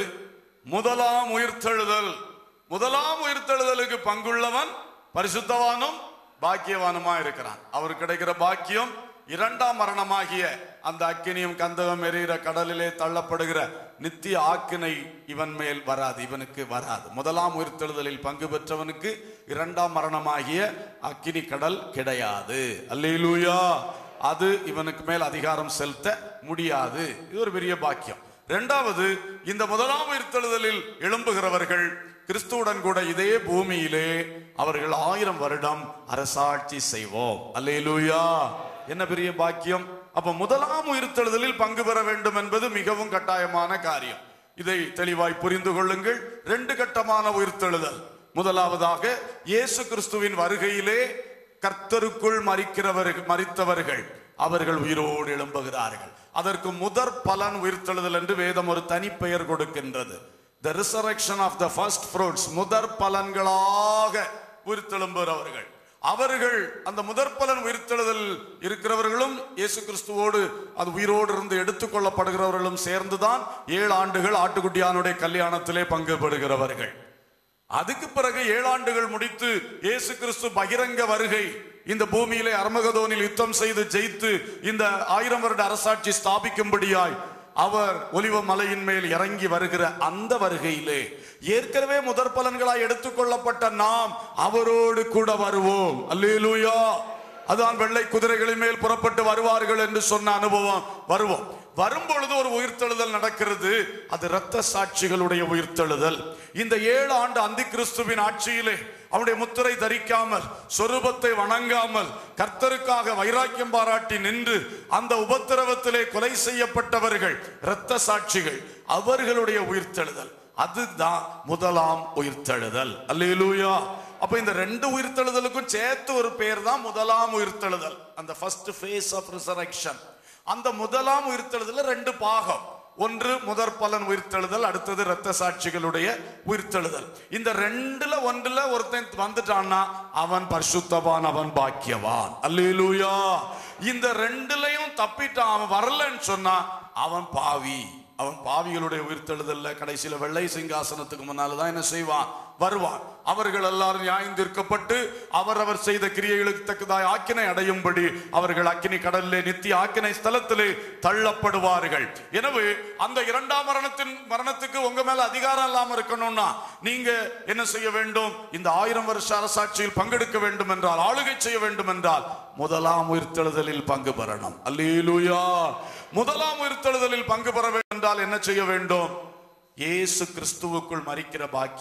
முதலாம் உயிர்த்தெழுதல் முதலாம் உயிர்த்தெழுதலுக்கு பங்குள்ளவன் பரிசுத்தவானும் பாக்கியவானுமா இருக்கிறான் அவருக்கு கிடைக்கிற பாக்கியம் இரண்டாம் மரணமாகிய அந்த அக்கினியும் கந்தகம் எரிகிற கடலிலே தள்ளப்படுகிற நித்திய ஆக்கினை இவன் மேல் வராது இவனுக்கு வராது முதலாம் உயிர்த்தெழுதலில் பங்கு பெற்றவனுக்கு இரண்டாம் மரணமாகிய அக்கினி கடல் கிடையாது அல்லேலூயா அது இவனுக்கு மேல் அதிகாரம் செலுத்த முடியாது இது ஒரு பெரிய பாக்கியம் இரண்டாவது இந்த முதலாம் உயிர்த்தெழுதலில் எழும்புகிறவர்கள் கிறிஸ்துவுடன் கூட இதே பூமியிலே அவர்கள் ஆயிரம் வருடம் அரசாட்சி செய்வோம் அல்லேலூயா என்ன பெரிய பாக்கியம் அப்ப முதலாம் உயிர்த்தெழுதலில் பங்கு பெற வேண்டும் என்பது மிகவும் கட்டாயமான காரியம் இதை தெளிவாய் புரிந்து கொள்ளுங்கள் ரெண்டு கட்டமான உயிர்த்தெழுதல் முதலாவதாக இயேசு கிறிஸ்துவின் வருகையிலே கர்த்தருக்குள் மறிக்கிறவர்கள் மறித்தவர்கள் அவர்கள் உயிரோடு எழும்புகிறார்கள் அதற்கு முதற் பலன் உயிர்த்தெழுதல் என்று வேதம் ஒரு தனிப்பெயர் கொடுக்கின்றது the resurrection of the first fruits முதற் பலன்களாக உயிர்த்தெழும்புகிறவர்கள் அவர்கள் அந்த முதற் பலன் உயிர்த்தெழுதல் இருக்கிறவர்களும் இயேசு கிறிஸ்துவோடு அது உயிரோடு இருந்து எடுத்துக்கொள்ளப்படுகிறவர்களும் சேர்ந்துதான் ஏழு ஆண்டுகள் ஆட்டுக்குட்டியானுடைய கல்யாணத்திலே பங்கு பெறுகிறவர்கள் அதுக்கு பிறகு ஏழாண்டுகள் முடித்து இயேசு கிறிஸ்து பகிரங்க வருகை இந்த பூமியிலே அர்மகதோனில் யுத்தம் செய்து ஜெயித்து இந்த ஆயிரம் வருட அரசாட்சி ஸ்தாபிக்கும்படியாய் அவர் ஒலிவ மலையின் மேல் இறங்கி வருகிற அந்த வருகையிலே ஏற்கனவே முதற் பலன்களாய் எடுத்துக்கொள்ளப்பட்ட நாம் அவரோடு கூட வருவோம் அல்லேலூயா அதான் வெள்ளை குதிரைகளின் மேல் புறப்பட்டு வருவார்கள் என்று சொன்ன அனுபவம் வருவோம் வரும்பொழுது ஒரு உயிர்த்தெழுதல் நடக்கிறது அது இரத்த சாட்சிகளுடைய உயிர்த்தெழுதல் இந்த ஏழு ஆண்டு அந்தி கிறிஸ்துவின் ஆட்சியிலே அவனுடைய முத்திரை தரிக்காமல் சொரூபத்தை வணங்காமல் கர்த்தருக்காக வைராக்கியம் பாராட்டி நின்று அந்த உபத்திரவத்திலே கொலை செய்யப்பட்டவர்கள் இரத்த சாட்சிகள் அவர்களுடைய உயிர்த்தெழுதல் அதுதான் முதலாம் உயிர்த்தெழுதல் அல்லேலூயா அப்ப இந்த ரெண்டு உயிர்த்தெழுதலுக்கும் சேர்த்து ஒரு பேர் தான் முதலாம் உயிர்த்தெழுதல் அந்த ஃபர்ஸ்ட் ஃபேஸ் ஆஃப் ரிசரக்ஷன் அந்த முதலாம் உயிர்த்தெழுதல ரெண்டு பாகம் ஒன்று முதற் பலன் உயிர்த்தெழுதல் அடுத்தது இரத்த சாட்சிகளுடைய உயிர்த்தெழுதல் இந்த ரெண்டுல ஒன்றுல ஒருத்தன் வந்துட்டான்னா அவன் பரிசுத்தவான் அவன் பாக்கியவான் அல்லேலூயா இந்த ரெண்டுலயும் தப்பிட்டான் அவன் வரலன்னு சொன்னா அவன் பாவி அவன் பாவிகளுடைய உயிர்த்தெழுதல்ல கடைசியில வெள்ளை சிங்காசனத்துக்கு முன்னால தான் என்ன செய்வான் வருவான் அவர்கள் எல்லாரும் நியாயந்திருக்கப்பட்டு அவர் அவர் செய்த கிரியைகளுக்கு தக்கதாய் ஆக்கினை அடையும்படி அவர்கள் அக்கினி கடலிலே நித்திய ஆக்கினை ஸ்தலத்திலே தள்ளப்படுவார்கள் எனவே அந்த இரண்டாம் மரணத்தின் மரணத்துக்கு உங்க மேல அதிகாரம் இல்லாம இருக்கணும்னா நீங்க என்ன செய்ய வேண்டும் இந்த ஆயிரம் வருஷ அரசாட்சியில் பங்கெடுக்க வேண்டும் என்றால் ஆளுகை செய்ய வேண்டும் என்றால் முதலாம் உயிர்த்தெழுதலில் பங்கு பெறணும் அல்லேலூயா முதலாம் உயிர்த்தெழுதலில் பங்கு பெற வேண்டும் என்றால் என்ன செய்ய வேண்டும் இயேசு கிறிஸ்துவுக்குள் மறிக்கிற பாக்கியம்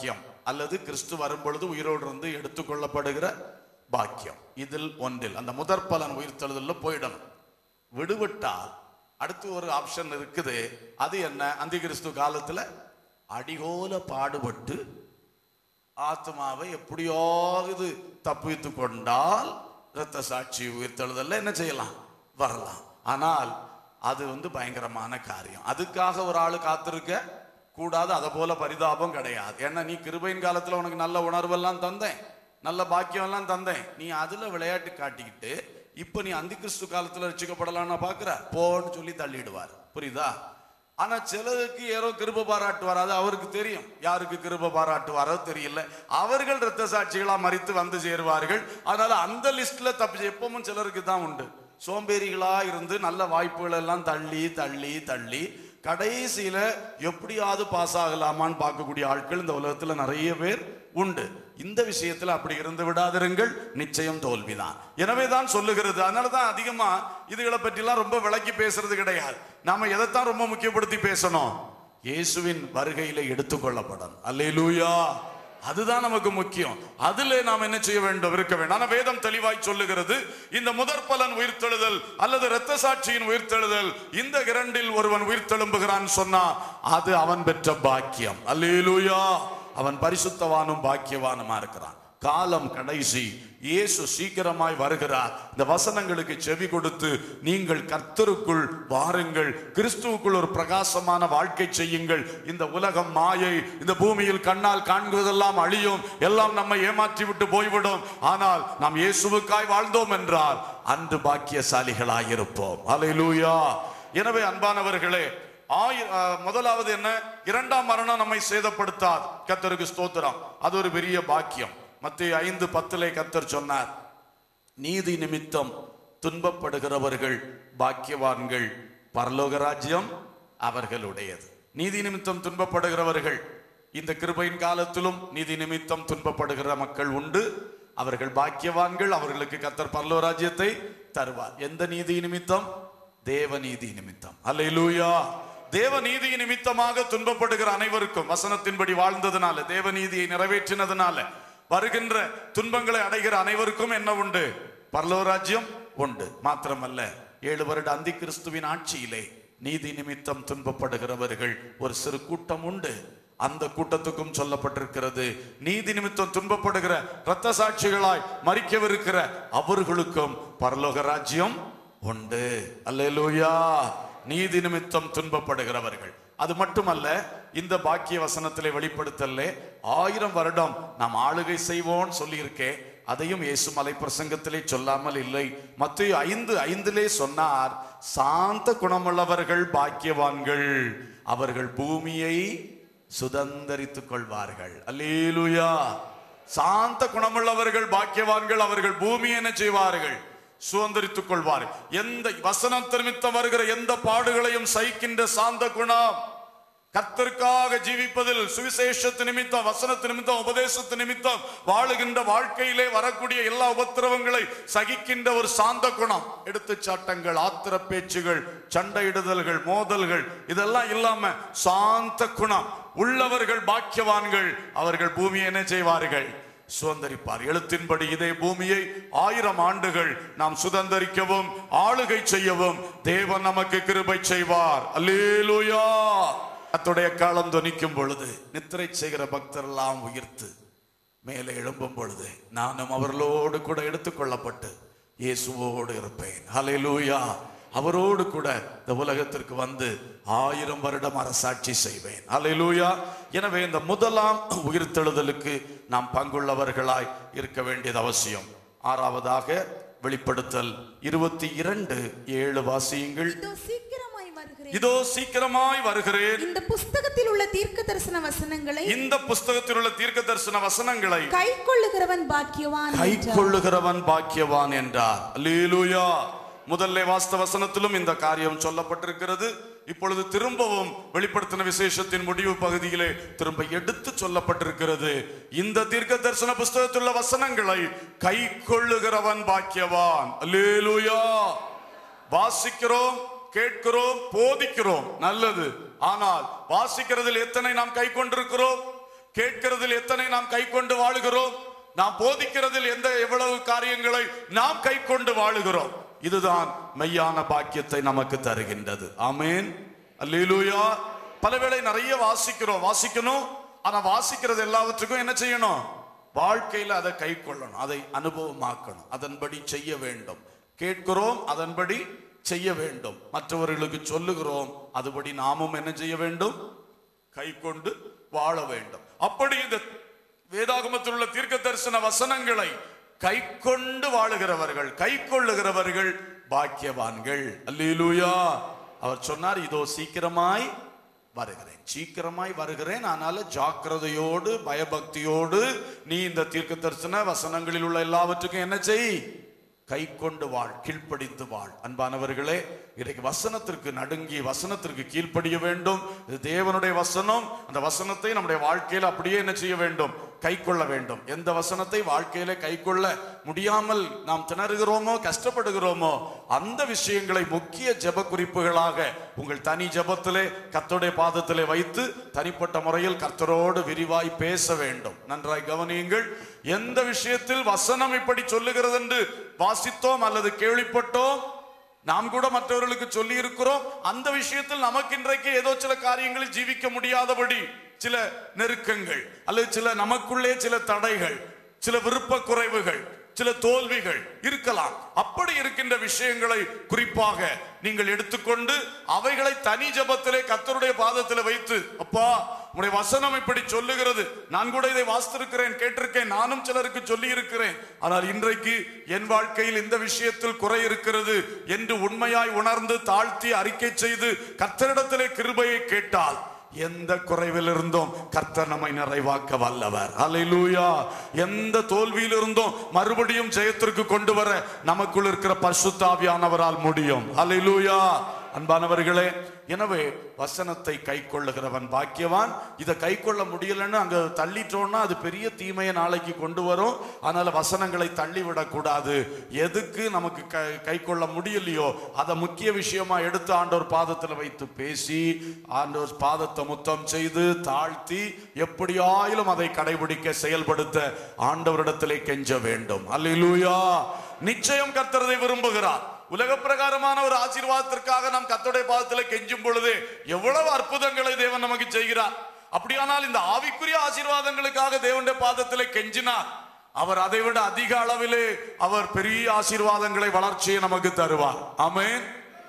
அல்லது கிறிஸ்து வரும் பொழுது உயிரோடு இருந்து எடுத்துக்கொள்ளப்படுகிற பாக்கியம் இதில் ஒன்றில் அந்த முதற் பலன் உயிர்த்தெழுதல்ல போயிடணும் விடுவிட்டால் அடுத்து ஒரு ஆப்ஷன் இருக்குது அது என்ன அந்தி கிறிஸ்து காலத்துல அடிகோல பாடுபட்டு ஆத்மாவை எப்படியாவது தப்பித்து கொண்டால் இரத்த சாட்சி உயிர்த்தெழுதல்ல என்ன செய்யலாம் வரலாம் ஆனால் அது வந்து பயங்கரமான காரியம் அதுக்காக ஒரு ஆளு காத்திருக்க கூடாது அதை போல பரிதாபம் கிடையாது ஏன்னா நீ கிருபையின் காலத்துல உனக்கு நல்ல உணர்வெல்லாம் தந்தேன் நல்ல பாக்கியம் எல்லாம் தந்தேன் நீ அதுல விளையாட்டு காட்டிக்கிட்டு இப்ப நீ அந்தி கிறிஸ்து காலத்துல ரசிக்கப்படலாம்னு பாக்குற போன்னு சொல்லி தள்ளிடுவார் புரியுதா ஆனா சிலருக்கு யாரோ கிருப பாராட்டுவார் அது அவருக்கு தெரியும் யாருக்கு கிருப பாராட்டுவாரோ தெரியல அவர்கள் இரத்த சாட்சிகளா மறித்து வந்து சேருவார்கள் அதனால அந்த லிஸ்ட்ல தப்பி எப்பவும் சிலருக்கு தான் உண்டு சோம்பேறிகளா இருந்து நல்ல வாய்ப்புகள் எல்லாம் தள்ளி தள்ளி தள்ளி கடைசியில எப்படியாவது பாஸ் ஆகலாமான்னு பார்க்கக்கூடிய ஆட்கள் இந்த உலகத்துல நிறைய பேர் உண்டு இந்த விஷயத்துல அப்படி இருந்து விடாதிருங்கள் நிச்சயம் தோல்விதான் எனவே தான் சொல்லுகிறது அதனால தான் அதிகமா இதுகளை பற்றிலாம் ரொம்ப விளக்கி பேசுறது கிடையாது நாம எதைத்தான் ரொம்ப முக்கியப்படுத்தி பேசணும் இயேசுவின் வருகையில எடுத்துக்கொள்ளப்படணும் அல்லேலூயா அதுதான் நமக்கு முக்கியம் அதிலே நாம் என்ன செய்ய வேண்டும் இருக்க வேண்டும் ஆனா வேதம் தெளிவாய் சொல்லுகிறது இந்த முதற் பலன் உயிர்த்தெழுதல் அல்லது இரத்த சாட்சியின் உயிர்த்தெழுதல் இந்த இரண்டில் ஒருவன் உயிர்த்தெழும்புகிறான் சொன்னா அது அவன் பெற்ற பாக்கியம் அல்லேலூயா அவன் பரிசுத்தவானும் பாக்கியவானுமா இருக்கிறான் காலம் கடைசி இயேசு சீக்கிரமாய் வருகிறார் இந்த வசனங்களுக்கு செவி கொடுத்து நீங்கள் கர்த்தருக்குள் வாருங்கள் கிறிஸ்துவுக்குள் ஒரு பிரகாசமான வாழ்க்கை செய்யுங்கள் இந்த உலகம் மாயை இந்த பூமியில் கண்ணால் காண்பதெல்லாம் அழியும் எல்லாம் நம்மை ஏமாற்றி விட்டு போய்விடும் ஆனால் நாம் இயேசுவுக்காய் வாழ்ந்தோம் என்றால் அன்று பாக்கியசாலிகளாய் இருப்போம் அல்லேலூயா எனவே அன்பானவர்களே ஆயி- அஹ், முதலாவது என்ன இரண்டாம் மரணம் நம்மை சேதப்படுத்தாது கத்தருக்கு ஸ்தோத்திரம் அது ஒரு பெரிய பாக்கியம் மத்திய ஐந்து பத்திலே கத்தர் சொன்னார் நீதி நிமித்தம் துன்பப்படுகிறவர்கள் பாக்கியவான்கள் பரலோக ராஜ்யம் அவர்களுடையது நீதி நிமித்தம் துன்பப்படுகிறவர்கள் இந்த கிருபையின் காலத்திலும் நீதி நிமித்தம் துன்பப்படுகிற மக்கள் உண்டு அவர்கள் பாக்கியவான்கள் அவர்களுக்கு கத்தர் பரலோக ராஜ்யத்தை தருவார் எந்த நீதி நிமித்தம் தேவநீதி நிமித்தம் அல்லேலூயா தேவ நீதி நிமித்தமாக துன்பப்படுகிற அனைவருக்கும் வசனத்தின்படி வாழ்ந்ததுனால தேவநீதியை நிறைவேற்றினதுனால வருகின்ற துன்பங்களை அடைகிற அனைவருக்கும் என்ன உண்டு பரலோராஜ்யம் உண்டு மாத்திரமல்ல ஏழு வருட அந்தி கிறிஸ்துவின் ஆட்சியிலே நீதி நிமித்தம் துன்பப்படுகிறவர்கள் ஒரு சிறு கூட்டம் உண்டு அந்த கூட்டத்துக்கும் சொல்லப்பட்டிருக்கிறது நீதி நிமித்தம் துன்பப்படுகிற இரத்த சாட்சிகளாய் மறிக்கவிருக்கிற அவர்களுக்கும் பரலோக ராஜ்யம் உண்டு அல்லேலூயா நீதி நிமித்தம் துன்பப்படுகிறவர்கள் அது மட்டுமல்ல இந்த பாக்கிய வசனத்திலே வெளிப்படுத்தலே ஆயிரம் வருடம் நாம் ஆளுகை செய்வோம் சொல்லியிருக்கேன் அதையும் இயேசு மலை பிரசங்கத்திலே சொல்லாமல் இல்லை மத்திய ஐந்து ஐந்திலே சொன்னார் சாந்த குணமுள்ளவர்கள் பாக்கியவான்கள் அவர்கள் பூமியை சுதந்தரித்துக் கொள்வார்கள் அல்லேலூயா சாந்த குணமுள்ளவர்கள் பாக்கியவான்கள் அவர்கள் பூமி என்ன செய்வார்கள் சுதந்திரித்துக் கொள்வார்கள் எந்த வசனம் நிமித்தம் வருகிற எந்த பாடுகளையும் சகிக்கின்ற சாந்த குணம் கர்த்தருக்காக ஜீவிப்பதில் சுவிசேஷத்து நிமித்தம் வசனத்து நிமித்தம் உபதேசத்து நிமித்தம் வாழுகின்ற வாழ்க்கையிலே வரக்கூடிய எல்லா உபத்திரவங்களை சகிக்கின்ற ஒரு சாந்த குணம் எடுத்துச்சாட்டங்கள் ஆத்திர பேச்சுகள் சண்டையிடுதல்கள் மோதல்கள் இதெல்லாம் இல்லாம சாந்த குணம் உள்ளவர்கள் பாக்கியவான்கள் அவர்கள் பூமியை என்ன செய்வார்கள் சுதந்தரிப்பார் எழுத்தின்படி இதே பூமியை ஆயிரம் ஆண்டுகள் நாம் சுதந்தரிக்கவும் ஆளுகை செய்யவும் தேவன் நமக்கு கிருபை செய்வார் அல்லேலூயா அத்துடைய காலம் துணிக்கும் பொழுது நித்திரை செய்கிற பக்தர் எல்லாம் உயிர்த்து மேலே எழும்பும் பொழுது நானும் அவர்களோடு கூட எடுத்துக்கொள்ளப்பட்டு இயேசுவோடு இருப்பேன் ஹalleluya அவரோடு கூட இந்த உலகத்திற்கு வந்து ஆயிரம் வருடம் அரசாட்சி செய்வேன் ஹalleluya எனவே இந்த முதலாம் உயிர்த்தெழுதலுக்கு நாம் பங்குள்ளவர்களாய் இருக்க வேண்டியது அவசியம் ஆறாவதாக வெளிப்படுத்தல் இருபத்தி இரண்டு ஏழு வாசியுங்கள் இதோ சீக்கிரமாய் வருகிறேன் இதோ சீக்கிரமாய் வருகிறேன் இந்த புஸ்தகத்தில் உள்ள தீர்க்க தரிசன வசனங்களை இந்த புஸ்தகத்தில் உள்ள தீர்க்க தரிசன வசனங்களை கை கொள்ளுகிறவன் பாக்கியவான் கை என்றார். கொள்ளுகிறவன் பாக்கியவான் என்றார் அல்லேலூயா முதல்ல வாஸ்த வசனத்திலும் இந்த காரியம் சொல்லப்பட்டிருக்கிறது இப்பொழுது திரும்பவும் வெளிப்படுத்தின விசேஷத்தின் முடிவு பகுதியிலே திரும்ப எடுத்து சொல்லப்பட்டிருக்கிறது இந்த தீர்க்க தரிசன புஸ்தகத்தில் உள்ள வசனங்களை கை கொள்ளுகிறவன் பாக்கியவான் அல்லேலூயா வாசிக்கிறோம் கேட்கிறோம் போதிக்கிறோம் நல்லது ஆனால் வாசிக்கிறதில் எத்தனை நாம் கை கொண்டிருக்கிறோம் கேட்கிறதில் எத்தனை நாம் கை கொண்டு வாழுகிறோம் நாம் போதிக்கிறதில் எந்த எவ்வளவு காரியங்களை நாம் கை கொண்டு வாழுகிறோம் இதுதான் மெய்யான பாக்கியத்தை நமக்கு தருகின்றது ஆமேன் அல்லேலூயா பலவேளை நிறைய வாசிக்கிறோம் வாசிக்கணும் ஆனா வாசிக்கிறது எல்லாவற்றுக்கும் என்ன செய்யணும் வாழ்க்கையில அதை கை கொள்ளணும் அதை அனுபவமாக்கணும் அதன்படி செய்ய வேண்டும் கேட்கிறோம் அதன்படி செய்ய வேண்டும் மற்றவர்களுக்கு சொல்லுகிறோம் அதுபடி நாமும் என்ன செய்ய வேண்டும் கை கொண்டு வாழ வேண்டும் அப்படி இந்த வேதாகமத்தில் உள்ள தீர்க்க தரிசன வசனங்களை கை கொண்டு வாழுகிறவர்கள் கை கொள்ளுகிறவர்கள் பாக்கியவான்கள் அல்லேலூயா அவர் சொன்னார் இதோ சீக்கிரமாய் வருகிறேன் சீக்கிரமாய் வருகிறேன் ஆனால ஜாக்கிரதையோடு பயபக்தியோடு நீ இந்த தீர்க்க தரிசன வசனங்களில் உள்ள எல்லாவற்றுக்கும் என்ன செய் கை கொண்டு வாழ் கீழ்ப்படித்து வாழ் அன்பானவர்களே இன்றைக்கு வசனத்திற்கு நடுங்கி வசனத்திற்கு கீழ்ப்படிய வேண்டும் இது தேவனுடைய வசனம் அந்த வசனத்தை நம்முடைய வாழ்க்கையில் அப்படியே என்ன செய்ய வேண்டும் கை கொள்ள வேண்டும் எந்த வசனத்தை வாழ்க்கையில கை கொள்ள முடியாமல் நாம் திணறுகிறோமோ கஷ்டப்படுகிறோமோ அந்த விஷயங்களை முக்கிய ஜெப குறிப்புகளாக உங்கள் தனி ஜெபத்திலே கர்த்தருடைய பாதத்திலே வைத்து தனிப்பட்ட முறையில் கர்த்தரோடு விரிவாய் பேச வேண்டும் நன்றாய் கவனியுங்கள் எந்த விஷயத்தில் வசனம் இப்படி சொல்லுகிறது என்று வாசித்தோம் அல்லது கேள்விப்பட்டோம் நாம் கூட மற்றவர்களுக்கு சொல்லி இருக்கிறோம் அந்த விஷயத்தில் நமக்கு இன்றைக்கு ஏதோ சில காரியங்களில் ஜீவிக்க முடியாதபடி சில நெருக்கங்கள் அல்லது சில நமக்குள்ளே சில தடைகள் சில விருப்ப குறைவுகள் சில தோல்விகள் இருக்கலாம் அப்படி இருக்கின்ற விஷயங்களை குறிப்பாக நீங்கள் எடுத்துக்கொண்டு அவைகளை தனி ஜபத்திலே கத்தருடைய பாதத்திலே வைத்து அப்பா உடைய வசனம் இப்படி சொல்லுகிறது நான் கூட இதை வாசித்திருக்கிறேன் கேட்டிருக்கேன் நானும் சிலருக்கு சொல்லி இருக்கிறேன் ஆனால் இன்றைக்கு என் வாழ்க்கையில் இந்த விஷயத்தில் குறை இருக்கிறது என்று உண்மையாய் உணர்ந்து தாழ்த்தி அறிக்கை செய்து கத்தரிடத்திலே கிருபையை கேட்டால் எந்த குறைவில் இருந்தோம் கர்த்தர் நம்மை நிறைவாக்க வல்லவர் அல்லேலூயா எந்த தோல்வியில் இருந்தோம் மறுபடியும் ஜெயத்திற்கு கொண்டு வர நமக்குள் இருக்கிற பரிசுத்தாவியானவரால் முடியும் அல்லேலூயா அன்பானவர்களே எனவே வசனத்தை கை கொள்ளுகிறவன் பாக்கியவான் இதை கை கொள்ள முடியலன்னு அங்க தள்ளிட்டோம்னா அது பெரிய தீமையை நாளைக்கு கொண்டு வரும் அதனால வசனங்களை தள்ளி விடக்கூடாது எதுக்கு நமக்கு கை- கை கொள்ள முடியலையோ அதை முக்கிய விஷயமா எடுத்து ஆண்டவர் பாதத்தில் வைத்து பேசி ஆண்டவர் பாதத்தை முத்தம் செய்து தாழ்த்தி எப்படியாயிலும் அதை கடைபிடிக்க செயல்படுத்த ஆண்டவரிடத்திலே கெஞ்ச வேண்டும் அல்லேலூயா நிச்சயம் கர்த்தரதை விரும்புகிறார் உலக பிரகாரமான ஒரு ஆசீர்வாதத்திற்காக நாம் கர்த்தருடைய பாதத்தில் கெஞ்சும் பொழுது எவ்வளவு அற்புதங்களை தேவன் நமக்கு செய்கிறார் அப்படியானால் இந்த ஆவிக்குரிய ஆசீர்வாதங்களுக்காக தேவனுடைய பாதத்தில் கெஞ்சினார் அவர் அதை விட அதிக அளவிலே அவர் பெரிய ஆசீர்வாதங்களை வளர்ச்சியை நமக்கு தருவார் ஆமென்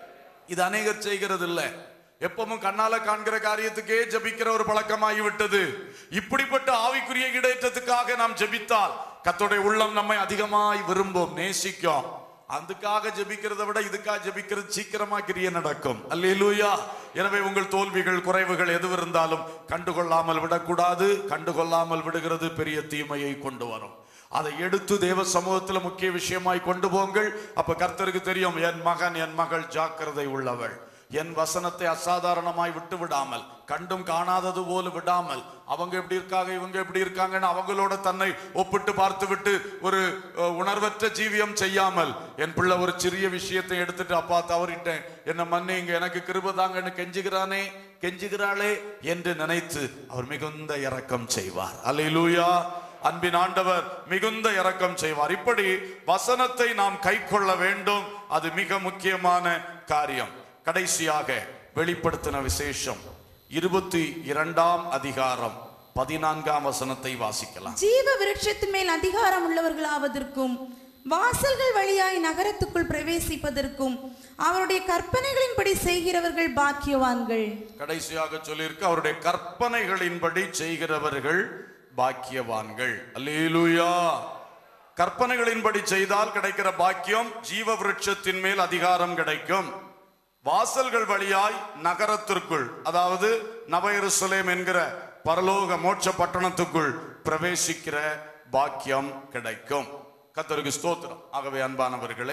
இது அநேகர் செய்கிறது இல்ல எப்பவும் கண்ணால காண்கிற காரியத்துக்கே ஜெபிக்கிற ஒரு பழக்கமாகி விட்டது இப்படிப்பட்ட ஆவிக்குரிய இடேற்றத்துக்காக நாம் ஜெபித்தால் கத்தோடைய உள்ளம் நம்மை அதிகமாய் விரும்பும் நேசிக்கும் அதுக்காக ஜெபிக்கிறதை விட இதுக்காக ஜெபிக்கிறது சீக்கிரமா கிரிய நடக்கும் அல்லேலூயா எனவே உங்கள் தோல்விகள் குறைவுகள் எது இருந்தாலும் கண்டுகொள்ளாமல் விடக்கூடாது கண்டுகொள்ளாமல் விடுகிறது பெரிய தீமையை கொண்டு வரும் அதை எடுத்து தேவ சமூகத்தில் முக்கிய விஷயமாய் கொண்டு போங்கள் அப்ப கர்த்தருக்கு தெரியும் என் மகன் என் மகள் ஜாக்கிரதை உள்ளவள் என் வசனத்தை அசாதாரணமாய் விட்டு விடாமல் கண்டும் காணாதது போல விடாமல் அவங்க எப்படி இருக்காங்க இவங்க எப்படி இருக்காங்கன்னு அவங்களோட தன்னை ஒப்பிட்டு பார்த்து விட்டு ஒரு அஹ், உணர்வற்ற ஜீவியம் செய்யாமல் என் பிள்ளை ஒரு சிறிய விஷயத்தை எடுத்துட்டு அப்பா தவறிட்டேன் என்ன மன்னிங்க எனக்கு கிருப தாங்கன்னு கெஞ்சுகிறானே கெஞ்சுகிறாளே என்று நினைத்து அவர் மிகுந்த இரக்கம் செய்வார் அல்லேலூயா அன்பின் ஆண்டவர் மிகுந்த இரக்கம் செய்வார் இப்படி வசனத்தை நாம் கை கொள்ள வேண்டும் அது மிக முக்கியமான காரியம் கடைசியாக வெளிப்படுத்தின விசேஷம் இருபத்தி இரண்டாம் அதிகாரம் பதினான்காம் வசனத்தை வாசிக்கலாம் ஜீவ விருட்சத்தின் மேல் அதிகாரம் உள்ளவர்களாவதற்கும் வாசல்கள் வழியாய் நகரத்துக்குள் பிரவேசிப்பதற்கும் அவருடைய கற்பனைகளின்படி செய்கிறவர்கள் பாக்கியவான்கள் கடைசியாக சொல்லியிருக்கு அவருடைய கற்பனைகளின்படி செய்கிறவர்கள் பாக்கியவான்கள் அல்லேலூயா கற்பனைகளின்படி செய்தால் கிடைக்கிற பாக்கியம் ஜீவ விருட்சத்தின் மேல் அதிகாரம் கிடைக்கும் வாசல்கள் வழியாய் நகரத்திற்குள் அதாவது நவயருசலேம் என்கிற பரலோக மோட்ச பட்டணத்துக்குள் பிரவேசிக்கிற பாக்கியம் கிடைக்கும் கத்தருக்கு ஸ்தோத்திரம் ஆகவே அன்பானவர்களே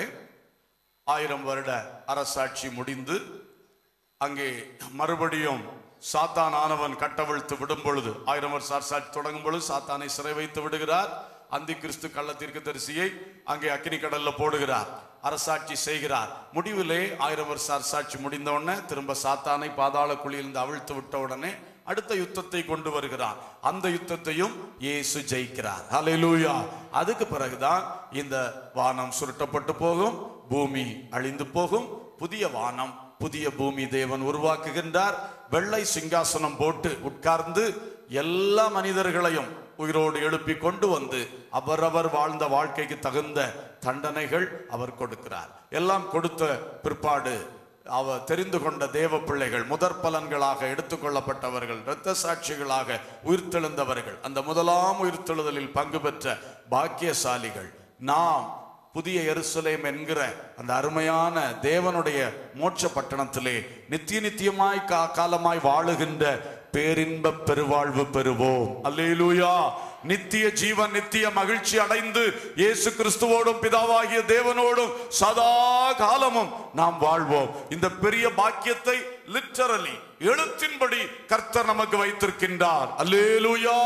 ஆயிரம் வருட அரசாட்சி முடிந்து அங்கே மறுபடியும் சாத்தான் ஆனவன் கட்டவிழ்த்து விடும் பொழுது ஆயிரம் வருஷ அரசாட்சி தொடங்கும் பொழுது சாத்தானை சிறை வைத்து விடுகிறார் அந்தி கிறிஸ்து கள்ள தீர்க்கதரிசியை அங்கே அக்கினி கடல்ல போடுகிறார் அரசாட்சி செய்கிறார் முடிவிலே ஆயிரம் வருஷ அரசாட்சி முடிந்த உடனே திரும்ப சாத்தானை பாதாள குழியிலிருந்து அவிழ்த்து விட்ட உடனே அடுத்த யுத்தத்தை கொண்டு வருகிறார் அந்த யுத்தத்தையும் இயேசு ஜெயிக்கிறார் ஹalleluya அதுக்கு பிறகுதான் இந்த வானம் சுருட்டப்பட்டு போகும் பூமி அழிந்து போகும் புதிய வானம் புதிய பூமி தேவன் உருவாக்குகின்றார் வெள்ளை சிங்காசனம் போட்டு உட்கார்ந்து எல்லா மனிதர்களையும் உயிரோடு எழுப்பி கொண்டு வந்து அவரவர் வாழ்ந்த வாழ்க்கைக்கு தகுந்த தண்டனைகள் அவர் கொடுக்கிறார் எல்லாம் கொடுத்த பிற்பாடு அவர் தெரிந்து கொண்ட தேவ பிள்ளைகள் முதற் பலன்களாக எடுத்துக்கொள்ளப்பட்டவர்கள் இரத்த சாட்சிகளாக உயிர்த்தெழுந்தவர்கள் அந்த முதலாம் உயிர்த்தெழுதலில் பங்கு பெற்ற பாக்கியசாலிகள் நாம் புதிய எருசலேம் என்கிற அந்த அருமையான தேவனுடைய மோட்ச பட்டணத்திலே நித்திய நித்தியமாய் கா காலமாய் வாழுகின்ற பேரின்ப பெருவாழ்வு பெறுவோம் அல்லேலூயா நித்திய ஜீவன் நித்திய மகிழ்ச்சி அடைந்து இயேசு கிறிஸ்துவோடும் பிதாவாகிய தேவனோடும் சதா காலமும் நாம் வாழ்வோம் இந்த பெரிய பாக்கியத்தை லிட்டரலி எழுத்தின்படி கர்த்தர் நமக்கு வைத்திருக்கின்றார் அல்லேலூயா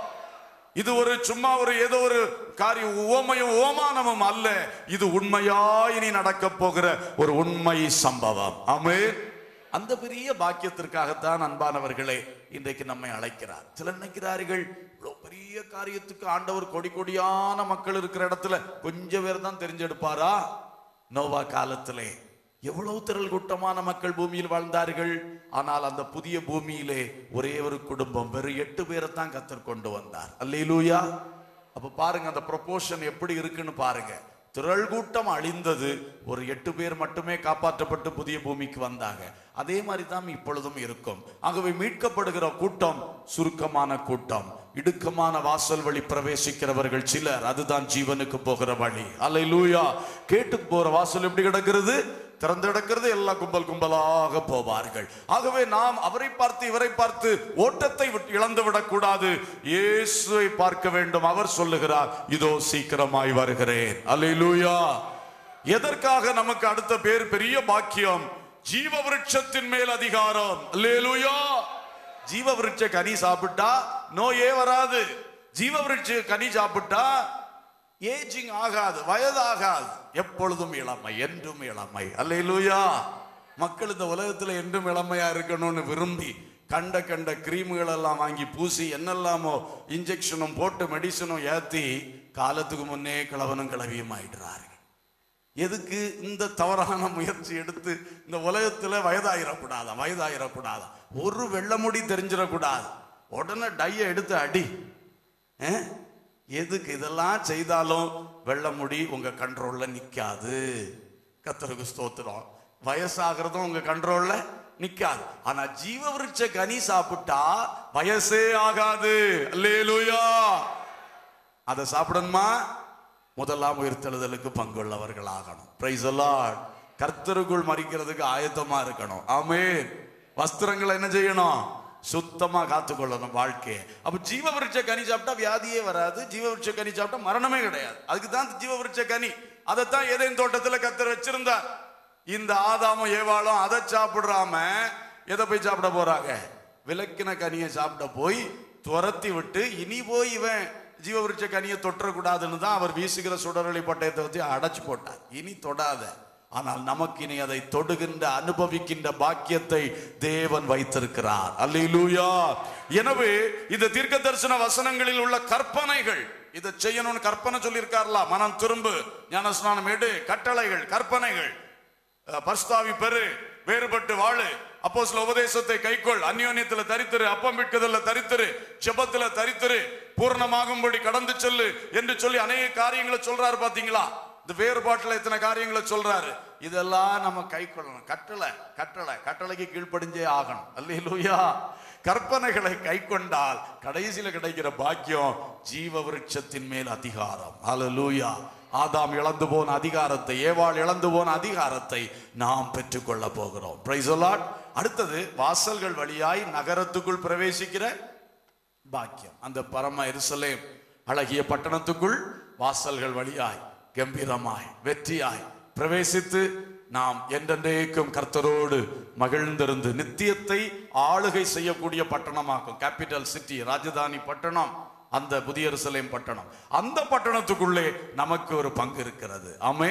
இது ஒரு சும்மா ஒரு ஏதோ ஒரு காரியம் உவமையும் உவமானமும் அல்ல இது உண்மையாய் இனி நடக்க போகிற ஒரு உண்மை சம்பவம் ஆமே அந்த பெரிய பாக்கியத்திற்காகத்தான் அன்பானவர்களே இன்றைக்கு நம்மை அழைக்கிறார் சிலர் நினைக்கிறார்கள் இவ்வளவு பெரிய காரியத்துக்கு ஆண்டவர் கொடி கொடியான மக்கள் இருக்கிற இடத்துல கொஞ்சம் பேர் தான் தெரிஞ்செடுப்பாரா நோவா காலத்திலே எவ்வளவு திரள் கூட்டமான மக்கள் பூமியில் வாழ்ந்தார்கள் ஆனால் அந்த புதிய பூமியிலே ஒரே ஒரு குடும்பம் வெறும் எட்டு பேரை தான் கத்தர் கொண்டு வந்தார் அல்லேலூயா அப்ப பாருங்க அந்த ப்ரொபோஷன் எப்படி இருக்குன்னு பாருங்க திரள் கூட்டம் அழிந்தது ஒரு எட்டு பேர் மட்டுமே காப்பாற்றப்பட்டு புதிய பூமிக்கு வந்தாங்க அதே மாதிரி தான் இப்பொழுதும் இருக்கும் ஆகவே மீட்கப்படுகிற கூட்டம் சுருக்கமான கூட்டம் இடுக்கமான வாசல் வழி பிரவேசிக்கிறவர்கள் சிலர் அதுதான் ஜீவனுக்கு போகிற வழி அல்லேலூயா கேட்டு போற வாசல் எப்படி கிடக்கிறது திறந்து கிடக்கிறது எல்லாம் கும்பல் கும்பலாக போவார்கள் ஆகவே நாம் அவரை பார்த்து இவரை பார்த்து ஓட்டத்தை விட்டு இழந்து விடக்கூடாது இயேசுவை பார்க்க வேண்டும் அவர் சொல்லுகிறார் இதோ சீக்கிரமாய் வருகிறேன் அல்லேலூயா எதற்காக நமக்கு அடுத்த பேர் பெரிய பாக்கியம் ஜீவ விருட்சத்தின் மேல் அதிகாரம் அல்லேலூயா ஜீவ விருட்ச கனி சாப்பிட்டா நோயே வராது ஜீவ விருட்ச கனி சாப்பிட்டா ஏஜிங் ஆகாது வயதாகாது எப்பொழுதும் இளமை என்றும் இளமை அல்லேலூயா மக்கள் இந்த உலகத்துல என்றும் இளமையா இருக்கணும்னு விரும்பி கண்ட கண்ட கிரீம்கள் எல்லாம் வாங்கி பூசி என்னெல்லாமோ இன்ஜெக்ஷனும் போட்டு மெடிசனும் ஏத்தி காலத்துக்கு முன்னே கிழவனும் கிளவியும் ஆயிடுறார்கள் எதுக்கு இந்த தவறான முயற்சி எடுத்து இந்த உலகத்துல வயதாயிடக்கூடாதா வயதாயிடக்கூடாதா ஒரு வெள்ளமுடி தெரிஞ்சிடக்கூடாது உடனே டைய எடுத்து அடி அஹ்? எதுக்கு இதெல்லாம் செய்தாலும் வெள்ளமுடி உங்க கண்ட்ரோல்ல நிக்காது கத்தருக்கு ஸ்தோத்திரம் வயசாகிறதும் உங்க கண்ட்ரோல்ல நிக்காது ஆனா ஜீவ விருட்ச கனி சாப்பிட்டா வயசே ஆகாது அல்லேலூயா அதை சாப்பிடணுமா முதலாம் உயிர்த்தெழுதலுக்கு பங்குள்ளவர்கள் ஆகணும் பிரைஸ் கர்த்தருக்குள் மறிக்கிறதுக்கு ஆயத்தமா இருக்கணும் ஆமென் வஸ்திரங்களை என்ன செய்யணும் சுத்தமா காத்துக்கொள்ளணும் வாழ்க்கையை அப்ப ஜீவ விருட்ச கனி சாப்பிட்டா வியாதியே வராது ஜீவ விருட்ச கனி சாப்பிட்டா மரணமே கிடையாது அதுக்கு தான் ஜீவ விருட்ச கனி அதைத்தான் ஏதேன் தோட்டத்துல கத்தர் வச்சிருந்தார் இந்த ஆதாமும் ஏவாளும் அதை சாப்பிடுறாம எதை போய் சாப்பிட போறாங்க விளக்கின கனியை சாப்பிட போய் துரத்தி விட்டு இனி போய் இவன் ஜீவவிருட்ச கனியை தொற்றக்கூடாதுன்னு தான் அவர் வீசுகிற சுடரொளி பட்டயத்தை வச்சு அடைச்சு போட்டார் இனி தொடாத ஆனால் நமக்கு இனி அதை தொடுகின்ற அனுபவிக்கின்ற பாக்கியத்தை தேவன் வைத்திருக்கிறார் அல்லேலூயா எனவே இந்த தீர்க்க தரிசன வசனங்களில் உள்ள கற்பனைகள் இதை செய்யணும்னு கற்பனை சொல்லியிருக்கார்ல மனம் திரும்பு ஞானஸ்நானம் எடு கட்டளைகள் கற்பனைகள் அஹ், பரிசுத்தாவி பெரு வேறுபட்டு வாழு அப்போ சில உபதேசத்தை கைக்கொள் அந்யோன்யத்துல தரித்திரு அப்பம் விற்கதில்ல தரித்திரு ஜெபத்துல தரித்திரு பூரணமாகும்படி கடந்து செல்லு என்று சொல்லி அநேக காரியங்களை சொல்றாரு பாத்தீங்களா இந்த வேறுபாட்டுல இத்தனை காரியங்களை சொல்றாரு இதெல்லாம் நம்ம கை கொள்ளணும் கட்டளை கட்டளை கட்டளைக்கு கீழ்ப்படிஞ்சே ஆகணும் அல்லேலூயா கற்பனைகளை கை கொண்டால் கடைசியில கிடைக்கிற பாக்கியம் ஜீவ விருட்சத்தின் மேல் அதிகாரம் அல்லேலூயா ஆதாம் இழந்து போன அதிகாரத்தை ஏவாள் இழந்து போன அதிகாரத்தை நாம் பெற்றுக்கொள்ள போகிறோம் பிரைஸ் அடுத்தது வாசல்கள் வழியாய் நகரத்துக்குள் பிரவேசிக்கிற பாக்கியம் அந்த பரம எருசலேம் அழகிய பட்டணத்துக்குள் வாசல்கள் வழியாய் கம்பீரமாய் வெற்றியாய் பிரவேசித்து நாம் என்றென்றைக்கும் கர்த்தரோடு மகிழ்ந்திருந்து நித்தியத்தை ஆளுகை செய்யக்கூடிய பட்டணமாக்கும் கேபிட்டல் சிட்டி ராஜதானி பட்டணம் அந்த புதிய எருசலேம் பட்டணம் அந்த பட்டணத்துக்குள்ளே நமக்கு ஒரு பங்கு இருக்கிறது ஆமென்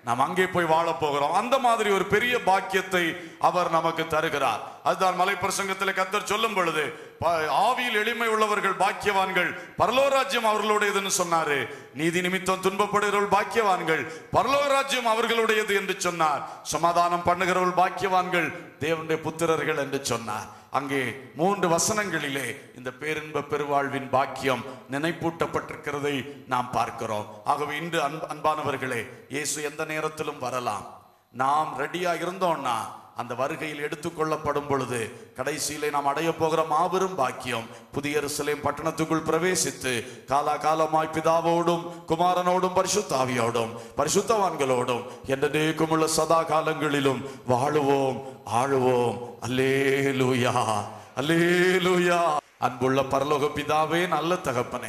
நாம் அங்கே போய் வாழப் போகிறோம் அந்த மாதிரி ஒரு பெரிய பாக்கியத்தை அவர் நமக்கு தருகிறார் அதுதான் மலை பிரசங்கத்தில் கத்தர் சொல்லும் பொழுது ப- ஆவியில் எளிமை உள்ளவர்கள் பாக்கியவான்கள் பரலோராஜ்யம் அவர்களுடையதுன்னு சொன்னாரு நீதி நிமித்தம் துன்பப்படுகிறவர்கள் பாக்கியவான்கள் பரலோராஜ்யம் அவர்களுடையது என்று சொன்னார் சமாதானம் பண்ணுகிறவர்கள் பாக்கியவான்கள் தேவனுடைய புத்திரர்கள் என்று சொன்னார் அங்கே மூன்று வசனங்களிலே இந்த பேரின்ப பெருவாழ்வின் பாக்கியம் நினைப்பூட்டப்பட்டிருக்கிறதை நாம் பார்க்கிறோம் ஆகவே இன்று அன்ப- அன்பானவர்களே இயேசு எந்த நேரத்திலும் வரலாம் நாம் ரெடியா இருந்தோம்னா அந்த வருகையில் எடுத்துக்கொள்ளப்படும் பொழுது கடைசியிலே நாம் அடைய போகிற மாபெரும் பாக்கியம் புதிய எருசலேம் பட்டணத்துக்குள் பிரவேசித்து காலா காலமாய் பிதாவோடும் குமாரனோடும் பரிசுத்தாவியோடும் பரிசுத்தவான்களோடும் என்றேக்கும் உள்ள சதா காலங்களிலும் வாழுவோம் ஆழுவோம் அல்லேலூயா அல்லேலூயா அன்புள்ள பரலோக பிதாவே நல்ல தகப்பனே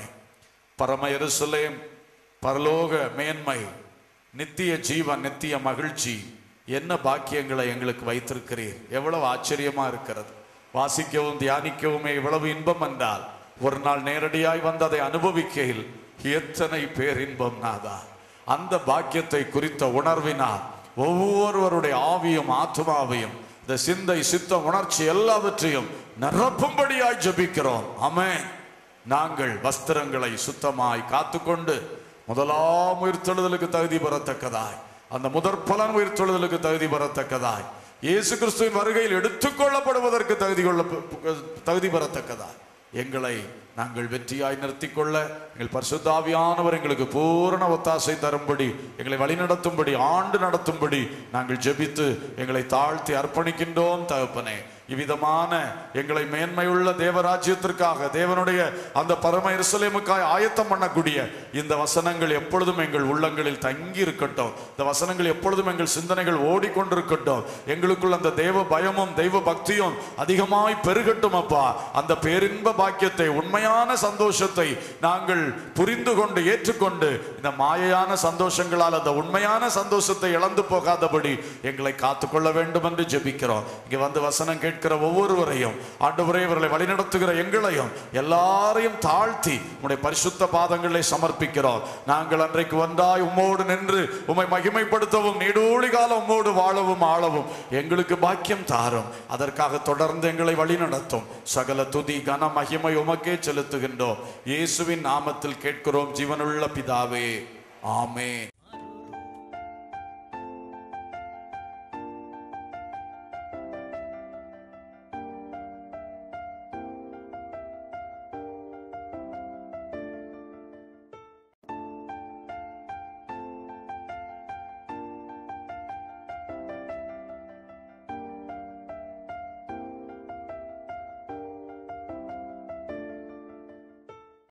பரம எருசலேம் பரலோக மேன்மை நித்திய ஜீவன் நித்திய மகிழ்ச்சி என்ன பாக்கியங்களை எங்களுக்கு வைத்திருக்கிறீர் எவ்வளவு ஆச்சரியமா இருக்கிறது வாசிக்கவும் தியானிக்கவுமே இவ்வளவு இன்பம் என்றால் ஒரு நாள் நேரடியாய் வந்து அதை அனுபவிக்கையில் எத்தனை பேர் இன்பம் நாதா அந்த பாக்கியத்தை குறித்த உணர்வினால் ஒவ்வொருவருடைய ஆவியும் ஆத்மாவையும் இந்த சிந்தை சித்தம் உணர்ச்சி எல்லாவற்றையும் நிரப்பும்படியாய் ஜெபிக்கிறோம் ஆமென் நாங்கள் வஸ்திரங்களை சுத்தமாய் காத்துக்கொண்டு முதலாம் உயிர்த்தெழுதலுக்கு தகுதி பெறத்தக்கதாய் அந்த முதற் பலன் உயிர்த்தெழுதலுக்கு தகுதி பெறத்தக்கதாய் இயேசு கிறிஸ்துவின் வருகையில் எடுத்துக்கொள்ளப்படுவதற்கு தகுதி கொள்ள தகுதி பெறத்தக்கதாய் எங்களை நாங்கள் வெற்றியாய் நிறுத்திக் கொள்ள எங்கள் பரிசுத்தாவியானவர் எங்களுக்கு பூரண ஒத்தாசை தரும்படி எங்களை வழிநடத்தும்படி ஆண்டு நடத்தும்படி நாங்கள் ஜெபித்து எங்களை தாழ்த்தி அர்ப்பணிக்கின்றோம் தகப்பனே இவ்விதமான எங்களை மேன்மையுள்ள தேவராஜ்யத்திற்காக தேவனுடைய அந்த பரம எருசலேமுக்காய் ஆயத்தம் பண்ணக்கூடிய இந்த வசனங்கள் எப்பொழுதும் எங்கள் உள்ளங்களில் தங்கி இருக்கட்டும் இந்த வசனங்கள் எப்பொழுதும் எங்கள் சிந்தனைகள் ஓடிக்கொண்டிருக்கட்டும் எங்களுக்குள் அந்த தேவ பயமும் தெய்வ பக்தியும் அதிகமாய் பெருகட்டும் அப்பா அந்த பேரின்ப பாக்கியத்தை உண்மையான சந்தோஷத்தை நாங்கள் புரிந்து கொண்டு ஏற்றுக்கொண்டு இந்த மாயையான சந்தோஷங்களால் அந்த உண்மையான சந்தோஷத்தை இழந்து போகாதபடி எங்களை காத்துக்கொள்ள வேண்டும் என்று ஜெபிக்கிறோம் இங்க வந்து வசனம் கேட்கிற ஒவ்வொருவரையும் ஆண்டவரே இவர்களை வழிநடத்துகிற எங்களையும் எல்லாரையும் தாழ்த்தி உம்முடைய பரிசுத்த பாதங்களை சமர்ப்பிக்கிறோம் நாங்கள் அன்றைக்கு வந்தாய் உம்மோடு நின்று உம்மை மகிமைப்படுத்தவும் நீடூழி காலம் உம்மோடு வாழவும் ஆளவும் எங்களுக்கு பாக்கியம் தாரும் அதற்காக தொடர்ந்து எங்களை வழிநடத்தும் சகல துதி கன மகிமை உமக்கே செலுத்துகின்றோம் இயேசுவின் நாமத்தில் கேட்கிறோம் ஜீவனுள்ள பிதாவே ஆமென்